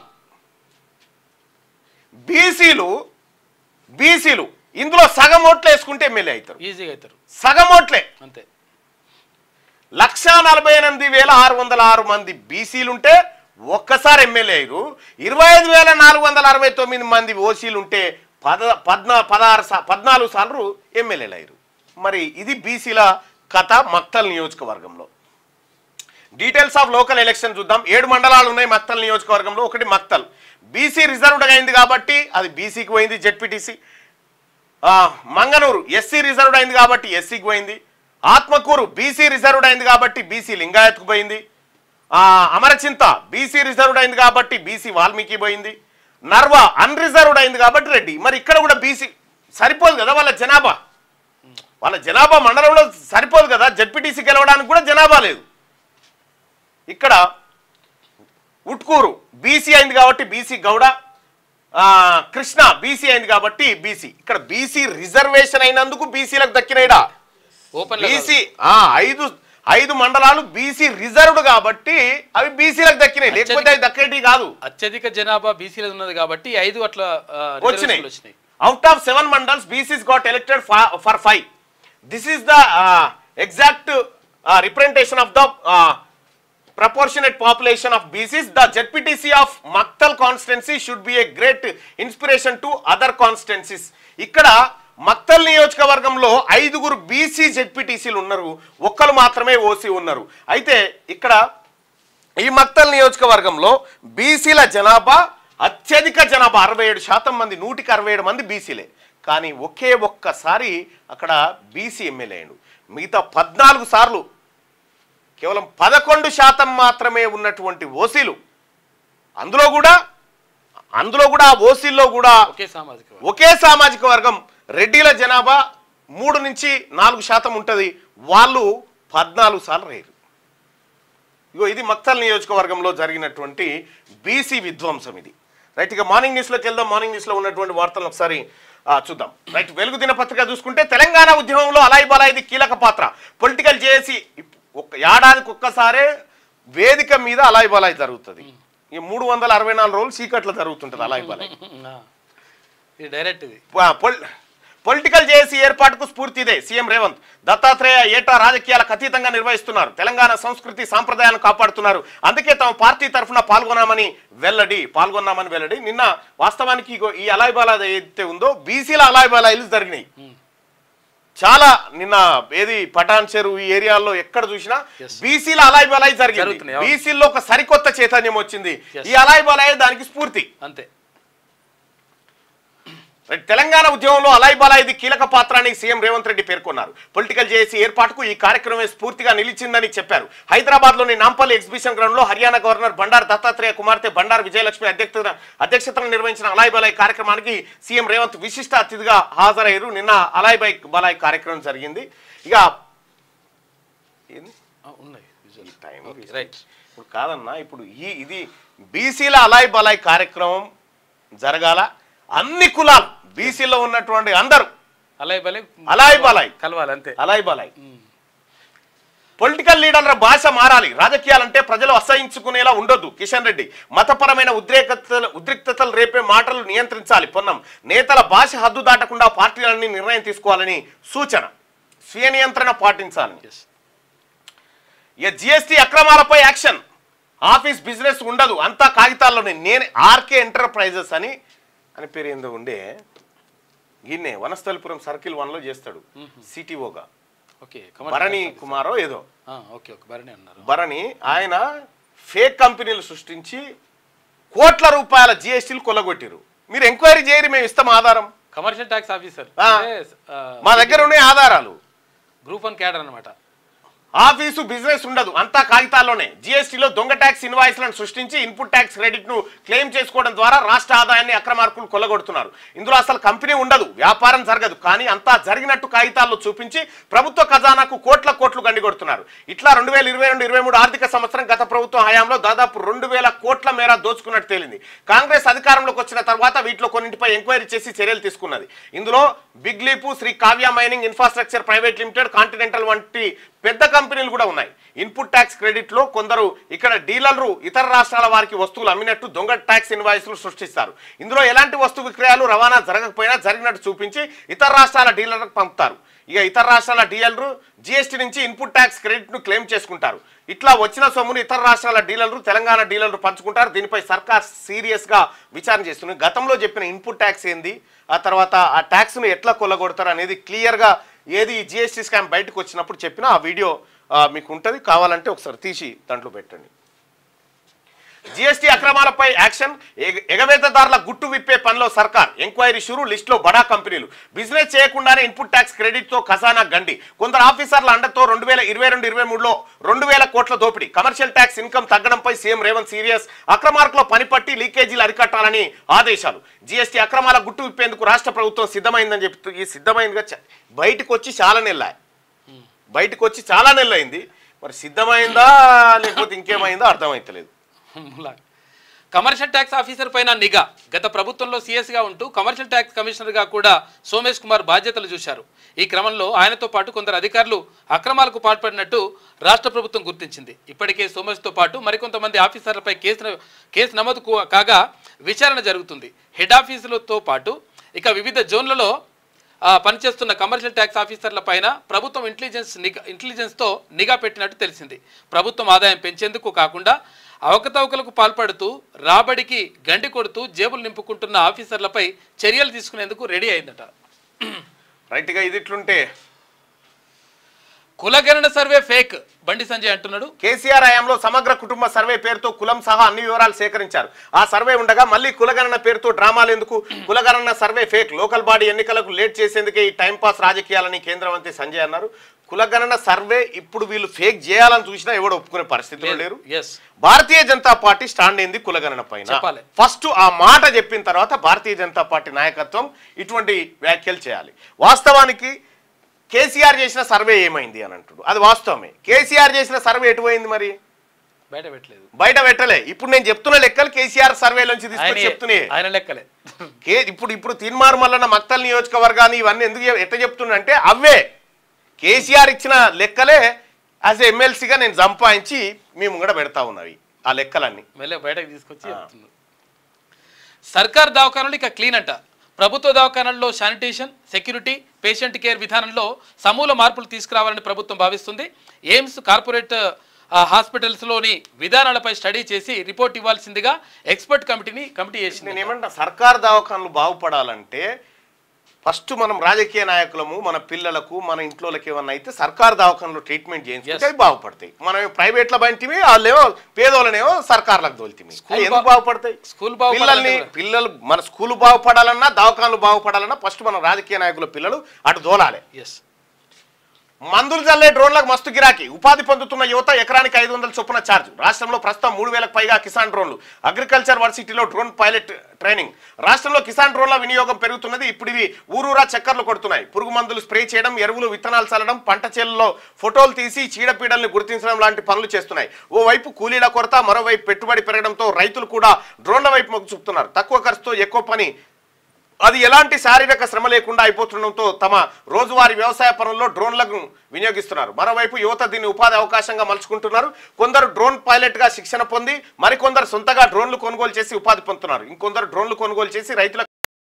బీసీలు బీసీలు ఇందులో సగం ఓట్లు వేసుకుంటే ఎమ్మెల్యే అవుతారు ఈజీగా అవుతారు సగం ఓట్లే అంతే లక్ష నలభై ఎనిమిది వేల ఆరు వందల ఆరు మంది బీసీలుంటే ఒక్కసారి ఎమ్మెల్యే అయ్యారు ఇరవై ఐదు వేల నాలుగు వందల అరవై తొమ్మిది మంది ఓసీలు ఉంటే పద పద్నా పదహారు సా పద్నాలుగు సార్లు ఎమ్మెల్యేలు అయ్యారు మరి ఇది బీసీల కథ మక్తల్ నియోజకవర్గంలో డీటెయిల్స్ ఆఫ్ లోకల్ ఎలక్షన్ చూద్దాం ఏడు మండలాలు ఉన్నాయి మక్తల్ నియోజకవర్గంలో ఒకటి మక్తల్ బీసీ రిజర్వ్డ్ అయింది కాబట్టి అది బీసీకి పోయింది జెడ్పీటీసీ మంగనూరు ఎస్సీ రిజర్వ్డ్ అయింది కాబట్టి ఎస్సీకి పోయింది ఆత్మకూరు బీసీ రిజర్వ్డ్ అయింది కాబట్టి బీసీ లింగాయత్కు పోయింది ఆ, అమరచింత బీసీ రిజర్వ్డ్ అయింది కాబట్టి బీసీ వాల్మీకి పోయింది నర్వ అన్రిజర్వ్డ్ అయింది కాబట్టి రెడ్డి మరి ఇక్కడ కూడా బీసీ సరిపోదు కదా వాళ్ళ జనాభా వాళ్ళ జనాభా మండలంలో సరిపోదు కదా జడ్పీటీసీ గెలవడానికి కూడా జనాభా లేదు ఇక్కడ ఉట్కూరు బీసీ అయింది కాబట్టి బీసీ గౌడ ఆ, కృష్ణ బీసీ అయింది కాబట్టి బీసీ ఇక్కడ బీసీ రిజర్వేషన్ అయినందుకు బీసీలకు దక్కినైడా ఓపెన్ బీసీ ఆ, ఐదు ఐదు మండలాలు బీసీ రిజర్వ్డ్ కాబట్టి అవి బీసీలకు దక్కినాయి లేకపోతే అవి దక్కేటి కాదు అత్యధిక జనాభా బీసీలో ఉన్నది కాబట్టి ఐదు అట్లా ఆ, వచ్చినాయి రిజర్వేషన్లు వచ్చినాయి out of seven mandals BCs got elected for five this is the exact representation of the proportionate population of BCs, the ZPTC of Maktal constituency should be a great inspiration to other constituencies. ఇక్కడ మక్తల్ నియోజకవర్గంలో ఐదుగురు బీసీ జెడ్పీటీసీలు ఉన్నారు ఒక్కరు మాత్రమే ఓసీ ఉన్నారు అయితే ఇక్కడ ఈ మక్తల్ నియోజకవర్గంలో బీసీల జనాభా అత్యధిక జనాభా అరవై ఏడు శాతం మంది నూటికి అరవై ఏడు మంది బీసీలే కానీ ఒకే ఒక్కసారి అక్కడ బీసీ ఎమ్మెల్యే అయ్యాడు మిగతా పద్నాలుగు సార్లు కేవలం పదకొండు శాతం మాత్రమే ఉన్నటువంటి ఓసీలు అందులో కూడా అందులో కూడా ఆ ఓసీల్లో కూడా ఒకే సామాజిక వర్గం. ఒకే సామాజిక వర్గం రెడ్డిల జనాభా మూడు నుంచి నాలుగు శాతం ఉంటుంది వాళ్ళు పద్నాలుగు సార్లు రేరు ఇగో ఇది మక్తల్ నియోజకవర్గంలో జరిగినటువంటి బీసీ విధ్వంసం ఇది రైట్ ఇక మార్నింగ్ న్యూస్లోకి వెళ్దాం మార్నింగ్ న్యూస్లో ఉన్నటువంటి వార్తలను ఒకసారి ఆ, చూద్దాం రైట్ వెలుగు దినపత్రిక చూసుకుంటే తెలంగాణ ఉద్యమంలో అలాయి బలాయిది కీలక పాత్ర పొలిటికల్ చేసి ఒక్క ఏడాదికి ఒక్కసారే వేదిక మీద అలాయి బలాయి జరుగుతుంది ఈ మూడు వందల అరవై నాలుగు రోజులు చీకట్లో జరుగుతుంటుంది అలాయి బలాయి ఆ. ఇది డైరెక్ట్ ఇది పొల్- పొలిటికల్ జేఏసీ ఏర్పాటుకు స్ఫూర్తి ఇదే సీఎం రేవంత్ దత్తాత్రేయ ఏటా రాజకీయాలకు అతీతంగా నిర్వహిస్తున్నారు తెలంగాణ సంస్కృతి సాంప్రదాయాలను కాపాడుతున్నారు అందుకే తమ పార్టీ తరఫున పాల్గొన్నామని వెల్లడి పాల్గొన్నామని వెల్లడి నిన్న వాస్తవానికి ఇగో ఈ అలాయిబాలా ఏదైతే ఉందో బీసీల అలాయిబాలాయిలు జరిగినాయి చాలా నిన్న ఏది పటాన్ చెరువు ఈ ఏరియాల్లో ఎక్కడ చూసినా Yes. బీసీల అలాయి బలాయి జరిగింది జరుగుతున్నాయి, అవును. బీసీల్లో ఒక సరికొత్త చైతన్యం వచ్చింది Yes. ఈ అలాయి బలాయి దానికి స్ఫూర్తి అంతే రైట్, తెలంగాణ ఉద్యమంలో అలాయి బలాయిది కీలక పాత్ర అని సీఎం రేవంత్ రెడ్డి పేర్కొన్నారు పొలిటికల్ జేఏసీ ఏర్పాటుకు ఈ కార్యక్రమమే స్ఫూర్తిగా నిలిచిందని చెప్పారు హైదరాబాద్ లోని నాంపల్లి ఎగ్జిబిషన్ గ్రౌండ్ లో హర్యానా గవర్నర్ బండారు దత్తాత్రేయ కుమార్తె బండారు విజయలక్ష్మి అధ్యక్షత అధ్యక్షతన నిర్వహించిన అలాయి బలాయి కార్యక్రమానికి సీఎం రేవంత్ విశిష్ట అతిథిగా హాజరయ్యారు నిన్న అలాయి బై బలాయి కార్యక్రమం జరిగింది ఇక ఏంది ఆ, ఉన్నాయి visual. ఈ టైం Okay, రైట్ ఇప్పుడు కాదన్నా ఇప్పుడు ఈ ఇది బీసీల అలాయ్ బలాయ్ కార్యక్రమం జరగాల అన్ని కులాలు బీసీలో ఉన్నటువంటి అందరూ అలాయ్ బలై అలాయ్ బలాయ్ కలవాలి అంతే అలాయ్ బలాయ్ పొలిటికల్ లీడర్ల భాష మారాలి రాజకీయాలంటే ప్రజలు అసహించుకునేలా ఉండొద్దు కిషన్ రెడ్డి మతపరమైన ఉద్రేకతలు ఉద్రిక్తతలు రేపే మాటలు నియంత్రించాలి పొన్నం నేతల భాష హద్దు దాటకుండా పార్టీలన్నీ నిర్ణయం తీసుకోవాలని సూచన స్వీయ నియంత్రణ పాటించాలని ఎస్ ఇక జిఎస్టీ అక్రమాలపై యాక్షన్ ఆఫీస్ బిజినెస్ ఉండదు అంతా కాగితాల్లోనే నేను ఆర్కే ఎంటర్ప్రైజెస్ అని అని పేరు ఏందో ఉండే గిన్నే వనస్థలిపురం సర్కిల్ వన్లో చేస్తాడు సిటీఓగా ఓకే భరణి కుమారో ఏదో ఓకే ఓకే భరణి అన్నారు భరణి ఆయన ఫేక్ కంపెనీలు సృష్టించి కోట్ల రూపాయల జిఎస్టీలు కొల్లగొట్టిరు మీరు ఎంక్వైరీ చేయరు మేము ఇస్తాం ఆధారం కమర్షియల్ ట్యాక్స్ ఆఫీసర్ ఆ. మా దగ్గర ఉన్నాయి ఆధారాలు గ్రూప్ వన్ క్యాడర్ అనమాట ఆఫీసు బిజినెస్ ఉండదు అంతా కాగితాల్లోనే జీఎస్టీలో దొంగ ట్యాక్స్ ఇన్వాయిస్లను సృష్టించి ఇన్పుట్ ట్యాక్స్ క్రెడిట్ ను క్లెయిమ్ చేసుకోవడం ద్వారా రాష్ట్ర ఆదాయాన్ని అక్రమార్కులు కొల్లగొడుతున్నారు ఇందులో అసలు కంపెనీ ఉండదు వ్యాపారం జరగదు కానీ అంతా జరిగినట్టు కాగితాల్లో చూపించి ప్రభుత్వ ఖజానాకు కోట్ల కోట్లు గండికొడుతున్నారు ఇట్లా రెండు వేల ఇరవై రెండు ఇరవై మూడు ఆర్థిక సంవత్సరం గత ప్రభుత్వం హయాంలో దాదాపు రెండు వేల కోట్ల మేర దోచుకున్నట్టు తేలింది కాంగ్రెస్ అధికారంలోకి వచ్చిన తర్వాత వీటిలో కొన్నింటిపై ఎంక్వైరీ చేసి చర్యలు తీసుకున్నది ఇందులో big leap Shri Kavya mining infrastructure private limited continental వంటి పెద్ద కంపెనీలు కూడా ఉన్నాయి ఇన్పుట్ ట్యాక్స్ క్రెడిట్లో కొందరు ఇక్కడ డీలర్లు ఇతర రాష్ట్రాల వారికి వస్తువులు అమ్మినట్టు దొంగ ట్యాక్స్ ఇన్వాయిస్లు సృష్టిస్తారు ఇందులో ఎలాంటి వస్తు విక్రయాలు రవాణా జరగకపోయినా జరిగినట్టు చూపించి ఇతర రాష్ట్రాల డీలర్లకు పంపుతారు ఇక ఇతర రాష్ట్రాల డీలర్లు జీఎస్టీ నుంచి ఇన్పుట్ ట్యాక్స్ క్రెడిట్ను క్లెయిమ్ చేసుకుంటారు ఇట్లా వచ్చిన సొమ్మును ఇతర రాష్ట్రాల డీలర్లు తెలంగాణ డీలర్లు పంచుకుంటారు దీనిపై సర్కార్ సీరియస్గా విచారణ చేస్తుంది గతంలో చెప్పిన ఇన్పుట్ ట్యాక్స్ ఏంది ఆ తర్వాత ఆ ట్యాక్స్ను ఎట్లా కొల్లగొడతారు అనేది క్లియర్గా ఏది జిఎస్టీ స్కామ్ బయటకు వచ్చినప్పుడు చెప్పినా ఆ వీడియో ఆ, మీకు ఉంటుంది కావాలంటే ఒకసారి తీసి దాంట్లో పెట్టండి జీఎస్టీ అక్రమాలపై యాక్షన్ ఎగ- ఎగవేతదారుల గుట్టు విప్పే పనిలో సర్కార్ ఎంక్వైరీ షురు లిస్టులో బడా కంపెనీలు బిజినెస్ చేయకుండానే ఇన్పుట్ ట్యాక్స్ క్రెడిట్తో ఖజానా గండి కొందరు ఆఫీసర్ల అండతో రెండు వేల ఇరవై రెండు ఇరవై మూడులో రెండు వేల కోట్ల దోపిడీ కమర్షియల్ ట్యాక్స్ ఇన్కమ్ తగ్గడంపై సీఎం రేవంత్ సీరియస్ అక్రమార్కులో పనిపట్టి లీకేజీలు అరికట్టాలని ఆదేశాలు జీఎస్టీ అక్రమాల గుట్టు విప్పేందుకు రాష్ట్ర ప్రభుత్వం సిద్ధమైందని చెప్తూ ఈ సిద్ధమైందిగా చ- బయటకు వచ్చి చాలా నెలలు బయటకు వచ్చి చాలా నెలలు అయింది మరి సిద్ధమైందా లేకపోతే ఇంకేమైందో అర్థమైతలేదు ములా. కమర్షియల్ ట్యాక్స్ ఆఫీసర్ పైన నిఘా గత ప్రభుత్వంలో సీఎస్గా ఉంటూ కమర్షియల్ ట్యాక్స్ కమిషనర్గా కూడా సోమేష్ కుమార్ బాధ్యతలు చూశారు ఈ క్రమంలో ఆయనతో పాటు కొందరు అధికారులు అక్రమాలకు పాల్పడినట్టు రాష్ట్ర ప్రభుత్వం గుర్తించింది ఇప్పటికే సోమేష్తో పాటు మరికొంతమంది ఆఫీసర్లపై కేసు కేసు నమోదు కు- కాగా విచారణ జరుగుతుంది హెడ్ ఆఫీసులతో పాటు ఇక వివిధ జోన్లలో ఆ, పనిచేస్తున్న కమర్షియల్ ట్యాక్స్ ఆఫీసర్ల పైన ప్రభుత్వం ఇంటెలిజెన్స్ నిఘా ఇంటెలిజెన్స్తో నిఘా పెట్టినట్టు తెలిసింది ప్రభుత్వం ఆదాయం పెంచేందుకు కాకుండా అవకతవకలకు పాల్పడుతూ రాబడికి గండి కొడుతూ జేబులు నింపుకుంటున్న ఆఫీసర్లపై చర్యలు తీసుకునేందుకు రెడీ అయిందట రైట్గా ఇది ఇట్లుంటే కులగణన సర్వే ఫేక్ బండి సంజయ్ అంటున్నాడు కేసీఆర్ హయాంలో సమగ్ర కుటుంబ సర్వే పేరుతో కులం సహా అన్ని వివరాలు సేకరించారు ఆ సర్వే ఉండగా మళ్ళీ కులగణన పేరుతో డ్రామాలు ఎందుకు కులగణన సర్వే ఫేక్ లోకల్ బాడీ ఎన్నికలకు లేట్ చేసేందుకే ఈ టైంపాస్ రాజకీయాలని కేంద్ర మంత్రి సంజయ్ అన్నారు కులగణన సర్వే ఇప్పుడు వీళ్ళు ఫేక్ చేయాలని చూసినా ఎవడు ఒప్పుకునే పరిస్థితిలో లేరు yes Bharatiya Janata party stand ఏంది కులగణన పైన చెప్పాలి. ఫస్ట్ ఆ మాట చెప్పిన తర్వాత భారతీయ జనతా పార్టీ నాయకత్వం ఇటువంటి వ్యాఖ్యలు చేయాలి వాస్తవానికి కేసీఆర్ చేసిన సర్వే ఏమైంది అని అంటుడు అది వాస్తవమే కేసీఆర్ చేసిన సర్వే ఎటు పోయింది మరి బయట పెట్టలేదు బయట పెట్టలే ఇప్పుడు నేను చెప్తున్న లెక్కలు కేసీఆర్ సర్వే నుంచి తీసుకొచ్చి ఆయన చెప్తున్నాయి ఆయన లెక్కలే కే ఇప్పుడు ఇప్పుడు తీన్మార్ మల్లన్న మక్తల్ నియోజకవర్గాన్ని ఇవన్నీ ఎందుకు చెప్- ఎట్లా చెప్తున్నా అంటే అవే కేసీఆర్ ఇచ్చిన లెక్కలే యాజ్ ఎమ్మెల్సీగా నేను సంపాదించి మేము కూడా పెడతా ఉన్నవి ఆ లెక్కలన్నీ మళ్ళీ బయటకు తీసుకొచ్చి చెప్తున్నారు సర్కార్ దవాఖానాలు ఇక క్లీన్ అంట ప్రభుత్వ దవాఖానాల్లో శానిటేషన్ సెక్యూరిటీ పేషెంట్ కేర్ విధానంలో సమూల మార్పులు తీసుకురావాలని ప్రభుత్వం భావిస్తుంది ఎయిమ్స్ కార్పొరేట్ ఆ, హాస్పిటల్స్లోని విధానాలపై స్టడీ చేసి రిపోర్ట్ ఇవ్వాల్సిందిగా ఎక్స్పర్ట్ కమిటీని కమిటీ చేసింది నేను ఏమంటా సర్కార్ దవాఖానలు బాగుపడాలంటే ఫస్ట్ మనం రాజకీయ నాయకులము మన పిల్లలకు మన ఇంట్లోకి ఏమన్నా అయితే సర్కార్ దవాఖానలో ట్రీట్మెంట్ చేయించుకుంటే అవి బాగుపడతాయి మనం ప్రైవేట్లో బంటిమి వాళ్ళేమో పేదోళ్ళనేమో సర్కార్లకు దోల్తిమి స్కూల్ అవి ఎందుకు బా- బాగుపడతాయి స్కూల్ బాగుపడాలంటే పిల్లల్ని కూడా. పిల్లలు మన స్కూల్ బాగుపడాలన్నా దవాఖానలు బాగుపడాలన్నా ఫస్ట్ మన రాజకీయ నాయకుల పిల్లలు అటు దోలాలి ఎస్ మందులు చల్లే డ్రోన్లకు మస్తు గిరాకీ ఉపాధి పొందుతున్న యువత ఎకరానికి ఐదు వందల చొప్పున ఛార్జ్ రాష్ట్రంలో ప్రస్తుతం మూడు వేలకు పైగా కిసాన్ డ్రోన్లు అగ్రికల్చర్ వర్సిటీలో డ్రోన్ పైలట్ ట్రైనింగ్ రాష్ట్రంలో కిసాన్ డ్రోన్ల వినియోగం పెరుగుతున్నది ఇప్పుడు ఇవి ఊరూరా చక్కర్లు కొడుతున్నాయి పురుగు మందులు స్ప్రే చేయడం ఎరువులు విత్తనాలు చల్లడం పంట చేలలో ఫోటోలు తీసి చీడపీడల్ని గుర్తించడం లాంటి పనులు చేస్తున్నాయి ఓవైపు కూలీల కొరత మరోవైపు పెట్టుబడి పెరగడంతో రైతులు కూడా డ్రోన్ల వైపు మొగ్గు చూపుతున్నారు తక్కువ ఖర్చుతో ఎక్కువ పని అది ఎలాంటి శారీరక శ్రమ లేకుండా అయిపోతుండడంతో తమ రోజువారీ వ్యవసాయ పనుల్లో డ్రోన్లను వినియోగిస్తున్నారు మరోవైపు యువత దీన్ని ఉపాధి అవకాశంగా మలుచుకుంటున్నారు కొందరు డ్రోన్ పైలట్ గా శిక్షణ పొంది మరికొందరు సొంతగా డ్రోన్లు కొనుగోలు చేసి ఉపాధి పొందుతున్నారు ఇంకొందరు డ్రోన్లు కొనుగోలు చేసి రైతులకు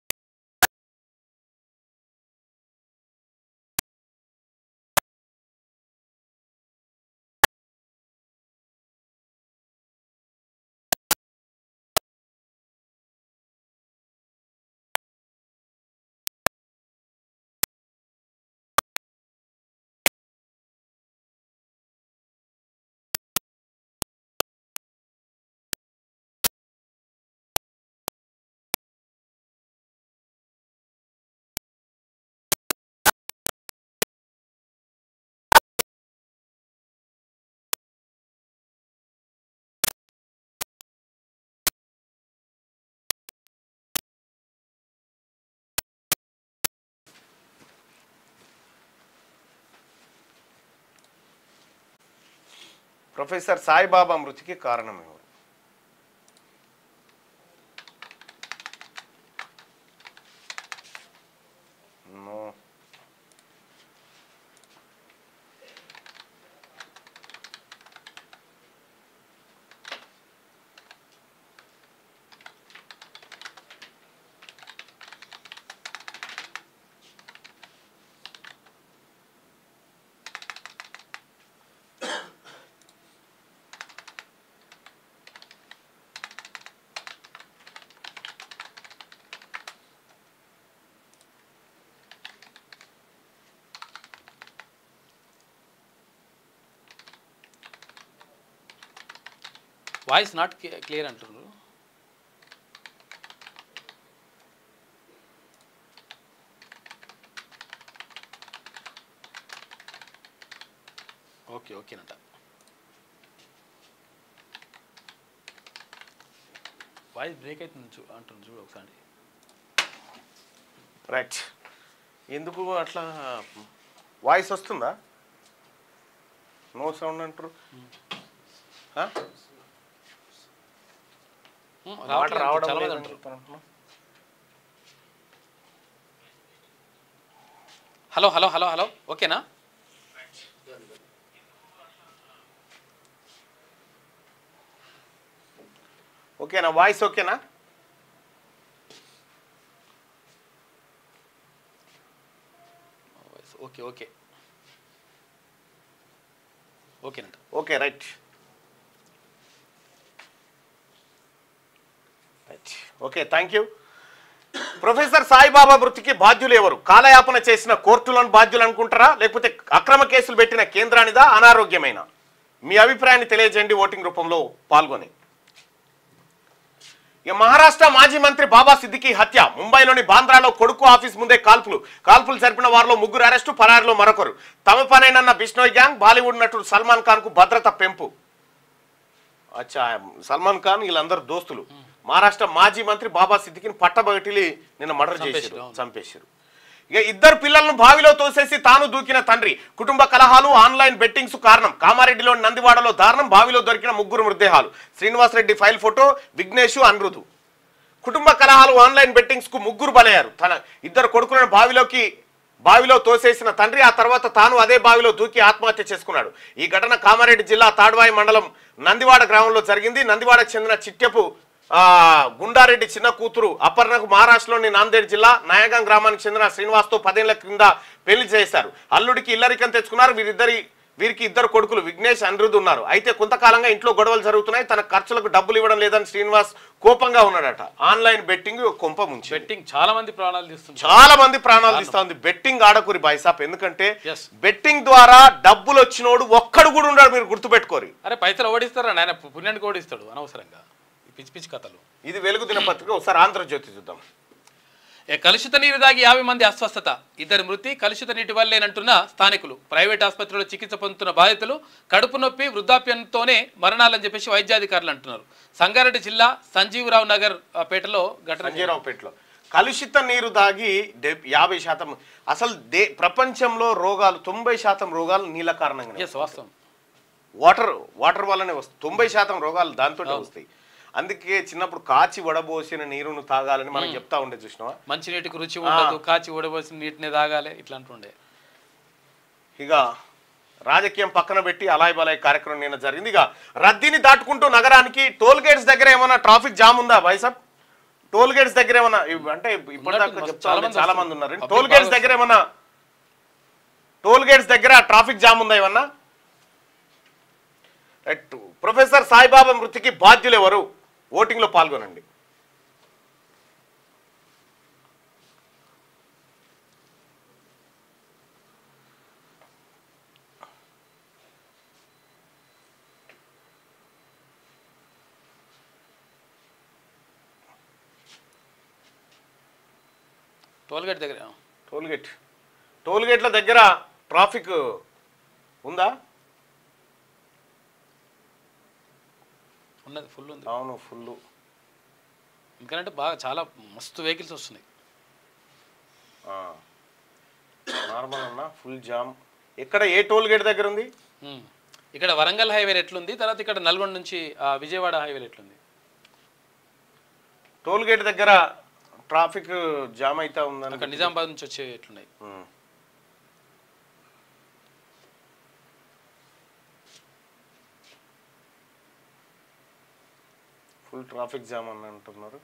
ప్రొఫెసర్ సాయిబాబా మృతికి కారణం ఎవరు నో వాయిస్ నాట్ క్లియర్ అంటున్నారు ఓకే ఓకేనంట వాయిస్ బ్రేక్ అవుతుంది చూ అంటుంది చూడు ఒకసారి రైట్ ఎందుకు అట్లా వాయిస్ వస్తుందా నో సౌండ్ అంటారు ఆ? ఉమ్, మాట రావట్లేదు రావడం చాలా మంది లేదని అంటారు చెప్పారంటున్నా. హలో హలో హలో హలో ఓకేనా ఓకేనా వాయిస్ ఓకేనా ఓకే ఓకే ఓకేనంట okay right right okay thank you professor Saibaba మృతికి బాధ్యులు ఎవరు కాలయాపన చేసిన కోర్టులను బాధ్యులు అనుకుంటారా లేకపోతే అక్రమ కేసులు పెట్టిన కేంద్రానిదా అనారోగ్యమైన మీ అభిప్రాయాన్ని తెలియజేయండి ఓటింగ్ రూపంలో పాల్గొని ఇక మహారాష్ట్ర మాజీ మంత్రి బాబా సిద్దికి హత్య ముంబైలోని బాంద్రాలో కొడుకు ఆఫీస్ ముందే కాల్పులు కాల్పులు జరిపిన వారిలో ముగ్గురు అరెస్టు పరారిలో మరొకరు తమ పనేనన్న బిష్నోయ్ గ్యాంగ్ బాలీవుడ్ నటుడు సల్మాన్ ఖాన్ కు భద్రత పెంపు అచ్చా సల్మాన్ ఖాన్ వీళ్ళందరూ దోస్తులు మహారాష్ట్ర మాజీ మంత్రి బాబా సిద్దికిని పట్టబగటిలి నిన్న మర్డర్ చేశారు చంపేశారు, అవును. చంపేశారు ఇక ఇద్దరు పిల్లలను బావిలో తోసేసి తాను దూకిన తండ్రి కుటుంబ కలహాలు ఆన్లైన్ బెట్టింగ్స్ కారణం కామారెడ్డిలోని నందివాడలో దారుణం బావిలో దొరికిన ముగ్గురు మృతదేహాలు శ్రీనివాస్ రెడ్డి ఫైల్ ఫోటో విఘ్నేష్ అనిరుధు కుటుంబ కలహాలు ఆన్లైన్ బెట్టింగ్స్ కు ముగ్గురు బలయ్యారు తన ఇద్దరు కొడుకులను బావిలోకి బావిలో తోసేసిన తండ్రి ఆ తర్వాత తాను అదే బావిలో దూకి ఆత్మహత్య చేసుకున్నాడు ఈ ఘటన కామారెడ్డి జిల్లా తాడ్వాయి మండలం నందివాడ గ్రామంలో జరిగింది నందివాడకు చెందిన చిట్టెపు ఆ, గుండారెడ్డి చిన్న కూతురు అపర్ణకు మహారాష్ట్రలోని నాందేడ్ జిల్లా నాయగాం గ్రామానికి చెందిన శ్రీనివాస్తో పదేళ్ల క్రింద పెళ్లి చేశారు అల్లుడికి ఇల్లరికం తెచ్చుకున్నారు వీరిద్దరి వీరికి ఇద్దరు కొడుకులు విఘ్నేష్ అనిరుద్ధ్ ఉన్నారు అయితే కొంతకాలంగా ఇంట్లో గొడవలు జరుగుతున్నాయి తన ఖర్చులకు డబ్బులు ఇవ్వడం లేదని శ్రీనివాస్ కోపంగా ఉన్నాడట ఆన్లైన్ బెట్టింగ్ ఒక కొంప ముంచి బెట్టింగ్ చాలా మంది ప్రాణాలు తీస్తుంది చాలా మంది ప్రాణాలు తీస్తా ఉంది బెట్టింగ్ ఆడకూరి బాయ్సాప్ ఎందుకంటే Yes. బెట్టింగ్ ద్వారా డబ్బులు వచ్చినోడు ఒక్కడు కూడా ఉన్నాడు మీరు గుర్తుపెట్టుకోరు అరే పైసలు ఓడిస్తారా ఆయన పుణ్యానికి ఓడిస్తాడు అనవసరంగా ఈ పిచ్చి పిచ్చి కథలు ఇది వెలుగు దినపత్రిక ఒకసారి ఆంధ్రజ్యోతి చూద్దాం ఏ కలుషిత నీరు దాగి యాభై మంది అస్వస్థత ఇద్దరి మృతి కలుషిత నీటి వల్లేనంటున్న స్థానికులు ప్రైవేట్ ఆసుపత్రిలో చికిత్స పొందుతున్న బాధితులు కడుపు నొప్పి వృద్ధాప్యంతోనే మరణాలని చెప్పేసి వైద్యాధికారులు అంటున్నారు సంగారెడ్డి జిల్లా సంజీవరావు నగర్ ఆ, పేటలో ఘటన సంజయరావుపేటలో కలుషిత నీరు దాగి డెబ్- యాభై శాతం అసలు దే ప్రపంచంలో రోగాలు తొంభై శాతం రోగాలు నీళ్ళ కారణంగానే ఎస్ వాస్తవం వాటర్ వాటర్ వల్లనే వస్తాయి తొంభై శాతం రోగాలు దాంతో వస్తాయి అందుకే చిన్నప్పుడు కాచి వడబోసిన నీరును తాగాలని మనం చెప్తా ఉండే చూసినావా మంచి నీటికి రుచి ఉండదు కాచి ఓడవలసిన నీటిని తాగాలి ఇట్లా అంటుండే ఇక రాజకీయం పక్కన పెట్టి అలాయ్ బలాయ్ కార్యక్రమం నిన్న జరిగింది ఇక రద్దీని దాటుకుంటూ నగరానికి టోల్ గేట్స్ దగ్గర ఏమైనా ట్రాఫిక్ జామ్ ఉందా బైసప్ టోల్ గేట్స్ దగ్గర ఏమైనా ఇవ్- అంటే ఇప్పటిదాకా ఉన్నట్టు చెప్తా చాలా ఉండే మంది చాలా వస్తారు. మంది ఉన్నారు Public టోల్ గేట్స్ బాగా దగ్గర ఏమన్నా టోల్ గేట్స్ దగ్గర ట్రాఫిక్ జామ్ ఉందా ఏమన్నా రైట్ ప్రొఫెసర్ సాయిబాబా మృతికి బాధ్యులు ఎవరు ఓటింగ్ లో పాల్గొనండి టోల్ గేట్ దగ్గర టోల్ గేట్ టోల్ గేట్ల దగ్గర ట్రాఫిక్ ఉందా ఉన్నది ఫుల్ ఉంది అవును ఫుల్ ఎందుకంటే బాగా చాలా మస్తు వెహికల్స్ వస్తున్నాయి నార్మల్ అన్న ఫుల్ జామ్ ఎక్కడ ఏ టోల్ గేట్ దగ్గర ఉంది ఉమ్. ఇక్కడ వరంగల్ హైవే ఎట్లుంది తర్వాత ఇక్కడ నల్గొండ నుంచి ఆ, విజయవాడ హైవే ఎట్లుంది టోల్ గేట్ దగ్గర ట్రాఫిక్ జామ్ అయితే ఉందని అక్కడ నిజామాబాద్ నుంచి వచ్చే ఎట్లున్నాయి ఉమ్. ఫుల్ ట్రాఫిక్ జామ్ అని అంటున్నారు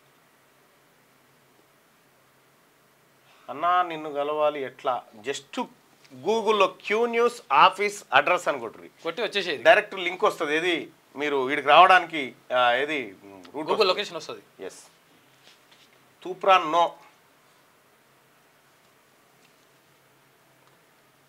అన్నా నిన్ను కలవాలి ఎట్లా జస్ట్ గూగుల్లో క్యూ న్యూస్ ఆఫీస్ అడ్రస్ అని కొట్టుర్రి కొట్టి వచ్చేసేది డైరెక్ట్ లింక్ వస్తుంది ఏది మీరు వీడికి రావడానికి ఆ, ఏది రూట్ గూగుల్ లొకేషన్ వస్తుంది ఎస్ తూప్రాన్ నో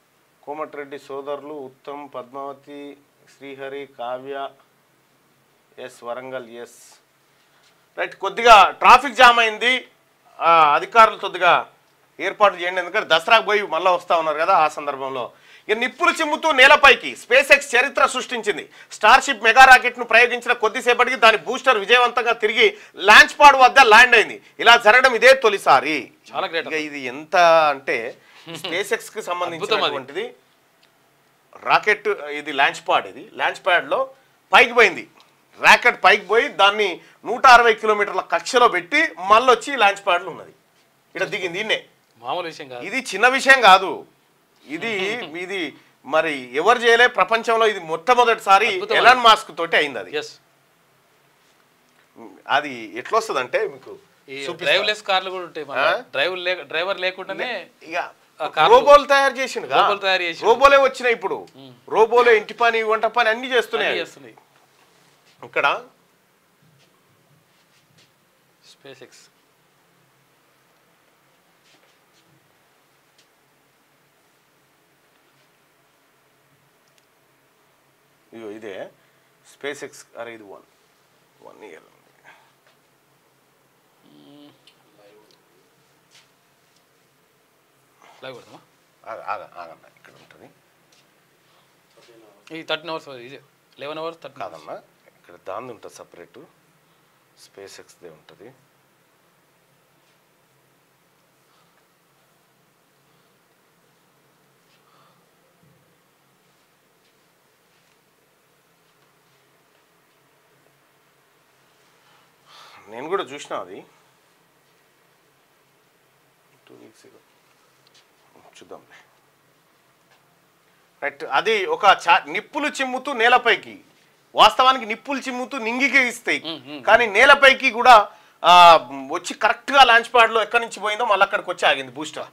కోమటిరెడ్డి సోదరులు Uttam Padmavathi Srihari Kavya yes Warangal yes right కొద్దిగా ట్రాఫిక్ జామ్ అయింది ఆ, అధికారులు కొద్దిగా ఏర్పాటు చేయండి ఎందుకంటే దసరాకు పోయి మళ్ళీ వస్తా ఉన్నారు కదా ఆ సందర్భంలో ఇక నిప్పులు చిమ్ముతూ నేలపైకి స్పేస్ ఎక్స్ చరిత్ర సృష్టించింది స్టార్షిప్ మెగా రాకెట్ ను ప్రయోగించిన కొద్దిసేపటికి దాని బూస్టర్ విజయవంతంగా తిరిగి లాంచ్ పాడ్ వద్ద ల్యాండ్ అయింది ఇలా జరగడం ఇదే తొలిసారి చాలా great. ఇక ఇది ఎంత అంటే స్పేస్ ఎక్స్ కి అద్భుతం అది. సంబంధించినటువంటిది రాకెట్ ఇది లాంచ్ ప్యాడ్ ఇది లాంచ్ ప్యాడ్లో పైకి పోయింది రాకెట్ పైకి పోయి దాన్ని నూట అరవై కిలోమీటర్ల కక్షలో పెట్టి మళ్ళీ వచ్చి లాంచ్ ప్యాడ్లో ఉన్నది ఇక్కడ దిగింది ఇన్నే మామూలు విషయం కాదు ఇది చిన్న విషయం కాదు ఇది ఇది మరి ఎవరు చేయలే ప్రపంచంలో ఇది మొట్టమొదటిసారి అద్భుతం. ఎలాన్ మాస్క్ తోటి అయింది అది ఎస్ అది ఎట్లా వస్తుంది అంటే మీకు ఈ చూపిస్తా. డ్రైవ్లెస్ కార్లు కూడా ఉంటాయి మన ఆ? డ్రైవ్ లే డ్రైవర్ లేకుండానే ఇక ఆ కార్లు- రోబోలు తయారు చేసిండు రోబోలు తయారు చేసిండు. రోబోలే వచ్చినాయి ఇప్పుడు రోబోలే ఇంటి పని వంట పని అన్ని చేస్తున్నాయి అన్నీ అవి. చేస్తున్నాయి ఇక్కడ స్పేస్ ఎక్స్ ఇగో ఇదే స్పేస్ ఎక్స్ అరే ఇది వన్ వన్ ఇయర్ లైవ్ కొడతామా ఆగ ఆగన్న ఇక్కడ ఉంటుంది ఈ థర్టీన్ అవర్స్ ఇది లెవెన్ అవర్స్ థర్టీన్ కాదన్నా ఇక్కడ దాని ఉంటుంది సపరేటు స్పేస్ ఎక్స్దే ఉంటుంది నేను కూడా చూసిన అది టూ వీక్స్ చూద్దాంలే రైట్ అది ఒక చా నిప్పులు చిమ్ముతూ నేలపైకి వాస్తవానికి నిప్పులు చిమ్ముతూ నింగికి ఇస్తాయి కానీ నేలపైకి కూడా ఆ, వచ్చి కరెక్ట్గా లాంచ్ ప్యాడ్లో ఎక్కడి నుంచి పోయిందో మళ్ళీ అక్కడికి వచ్చి ఆగింది బూస్టర్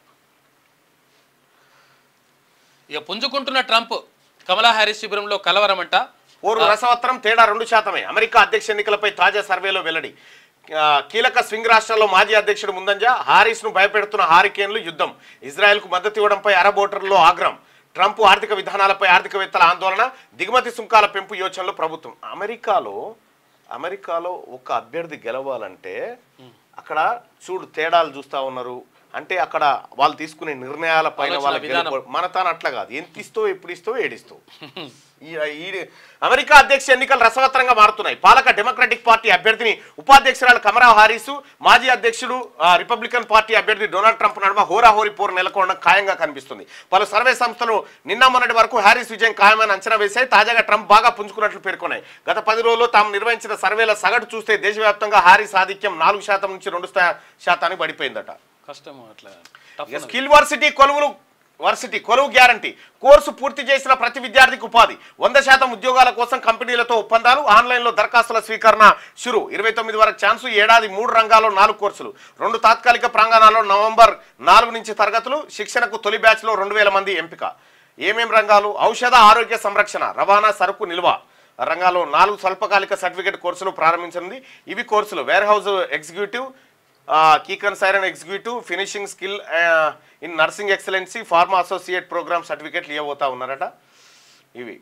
ఇక పుంజుకుంటున్న ట్రంప్ కమలా హ్యారిస్ శిబిరంలో కలవరం అంట ఓరు రసవత్రం తేడా రెండు శాతమే అమెరికా అధ్యక్ష ఎన్నికలపై తాజా సర్వేలో వెల్లడి ఆ, కీలక స్వింగ్ రాష్ట్రాల్లో మాజీ అధ్యక్షుడు ముందంజ హారిస్ ను భయపెడుతున్న హారికేన్లు యుద్ధం ఇజ్రాయెల్ కు మద్దతు ఇవ్వడంపై అరబ్ ఓటర్లలో ఆగ్రహం ట్రంప్ ఆర్థిక విధానాలపై ఆర్థికవేత్తల ఆందోళన దిగుమతి సుంకాల పెంపు యోచనలో ప్రభుత్వం అమెరికాలో అమెరికాలో ఒక అభ్యర్థి గెలవాలంటే అక్కడ చూడు తేడాలు చూస్తా ఉన్నారు అంటే అక్కడ వాళ్ళు తీసుకునే నిర్ణయాల పైన ఆలోచన వాళ్ళ విధానం. గెలుపు మన తాను అట్లా కాదు ఎంత ఇస్తో ఎప్పుడు ఇస్తో ఏడిస్తో ఈ ఈ- అమెరికా అధ్యక్ష ఎన్నికలు రసవత్తరంగా మారుతున్నాయి పాలక డెమోక్రటిక్ పార్టీ అభ్యర్థిని ఉపాధ్యక్షురాలు కమలా హారిస్ మాజీ అధ్యక్షుడు ఆ, రిపబ్లికన్ పార్టీ అభ్యర్థి డొనాల్డ్ ట్రంప్ నడుమ హోరాహోరీ పోరు నెలకొనడం ఖాయంగా కనిపిస్తుంది పలు సర్వే సంస్థలు నిన్న మొన్నటి వరకు హ్యారిస్ విజయం ఖాయమని అంచనా వేశాయి తాజాగా ట్రంప్ బాగా పుంజుకున్నట్లు పేర్కొన్నాయి గత పది రోజుల్లో తాము నిర్వహించిన సర్వేల సగటు చూస్తే దేశవ్యాప్తంగా హారిస్ ఆధిక్యం నాలుగు శాతం నుంచి రెండు స్థా- శాతానికి పడిపోయిందట కష్టం అట్లా టఫ్ ఇక స్కిల్ వర్సిటీ కొలువులు వర్సిటీ కొలువు గ్యారంటీ కోర్సు పూర్తి చేసిన ప్రతి విద్యార్థికి ఉపాధి వంద శాతం ఉద్యోగాల కోసం కంపెనీలతో ఒప్పందాలు ఆన్లైన్లో దరఖాస్తుల స్వీకరణ షురు ఇరవై తొమ్మిది వరకు ఛాన్సు ఏడాది మూడు రంగాల్లో నాలుగు కోర్సులు రెండు తాత్కాలిక ప్రాంగణాల్లో నవంబర్ నాలుగు నుంచి తరగతులు శిక్షణకు తొలి బ్యాచ్లో రెండు వేల మంది ఎంపిక ఏమేం రంగాలు ఔషధ ఆరోగ్య సంరక్షణ రవాణా సరుకు నిల్వ రంగాల్లో నాలుగు స్వల్పకాలిక సర్టిఫికేట్ కోర్సులు ప్రారంభించనుంది ఇవి కోర్సులు వేర్ హౌస్ ఎగ్జిక్యూటివ్ కీ కన్సైరన్ executive finishing skill in nursing excellency pharma associate programme సర్టిఫికేట్లు ఇవ్వబోతా ఉన్నారట ఇవి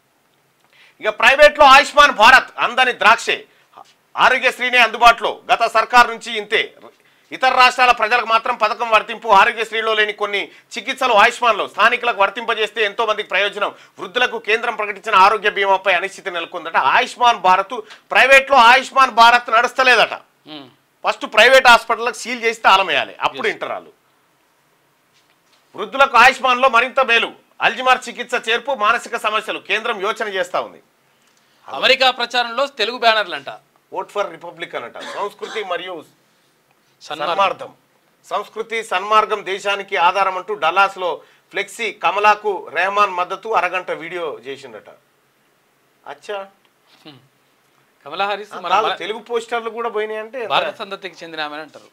ఇక ప్రైవేట్లో ఆయుష్మాన్ భారత్ అందని ద్రాక్షే ఆరోగ్యశ్రీనే అందుబాటులో గత సర్కార్ నుంచి ఇంతే ఇతర రాష్ట్రాల ప్రజలకు మాత్రం పథకం వర్తింపు ఆరోగ్యశ్రీలో లేని కొన్ని చికిత్సలు ఆయుష్మాన్లో స్థానికులకు వర్తింపజేస్తే ఎంతో మందికి ప్రయోజనం వృద్ధులకు కేంద్రం ప్రకటించిన ఆరోగ్య బీమాపై అనిశ్చితి నెలకొందట ఆయుష్మాన్ భారత్ ప్రైవేట్లో ఆయుష్మాన్ భారత్ నడుస్తలేదట ఉమ్. ఫస్ట్ ప్రైవేట్ హాస్పిటల్కి సీల్ చేసి తాళం వేయాలి అప్పుడు ఇంటరాలు వృద్ధులకు ఆయుష్మాన్లో మరింత మేలు అల్జిమార్ చికిత్స చేర్పు మానసిక సమస్యలు కేంద్రం యోచన చేస్తా ఉంది అమెరికా ప్రచారంలో తెలుగు బ్యానర్లు అంట ఓట్ ఫర్ రిపబ్లిక్ అనట సంస్కృతి మరియు సన్మార్గం. సన్మార్గం సంస్కృతి సన్మార్గం దేశానికి ఆధారం అంటూ డల్లాస్లో ఫ్లెక్సీ కమలాకు రెహమాన్ మద్దతు అరగంట వీడియో చేసిండట అచ్చా కమలా హారిస్ మన కాదు, మన- తెలుగు పోస్టర్లు కూడా పోయినాయి అంటే భారత సంతతికి చెందిన ఆమె అంటారు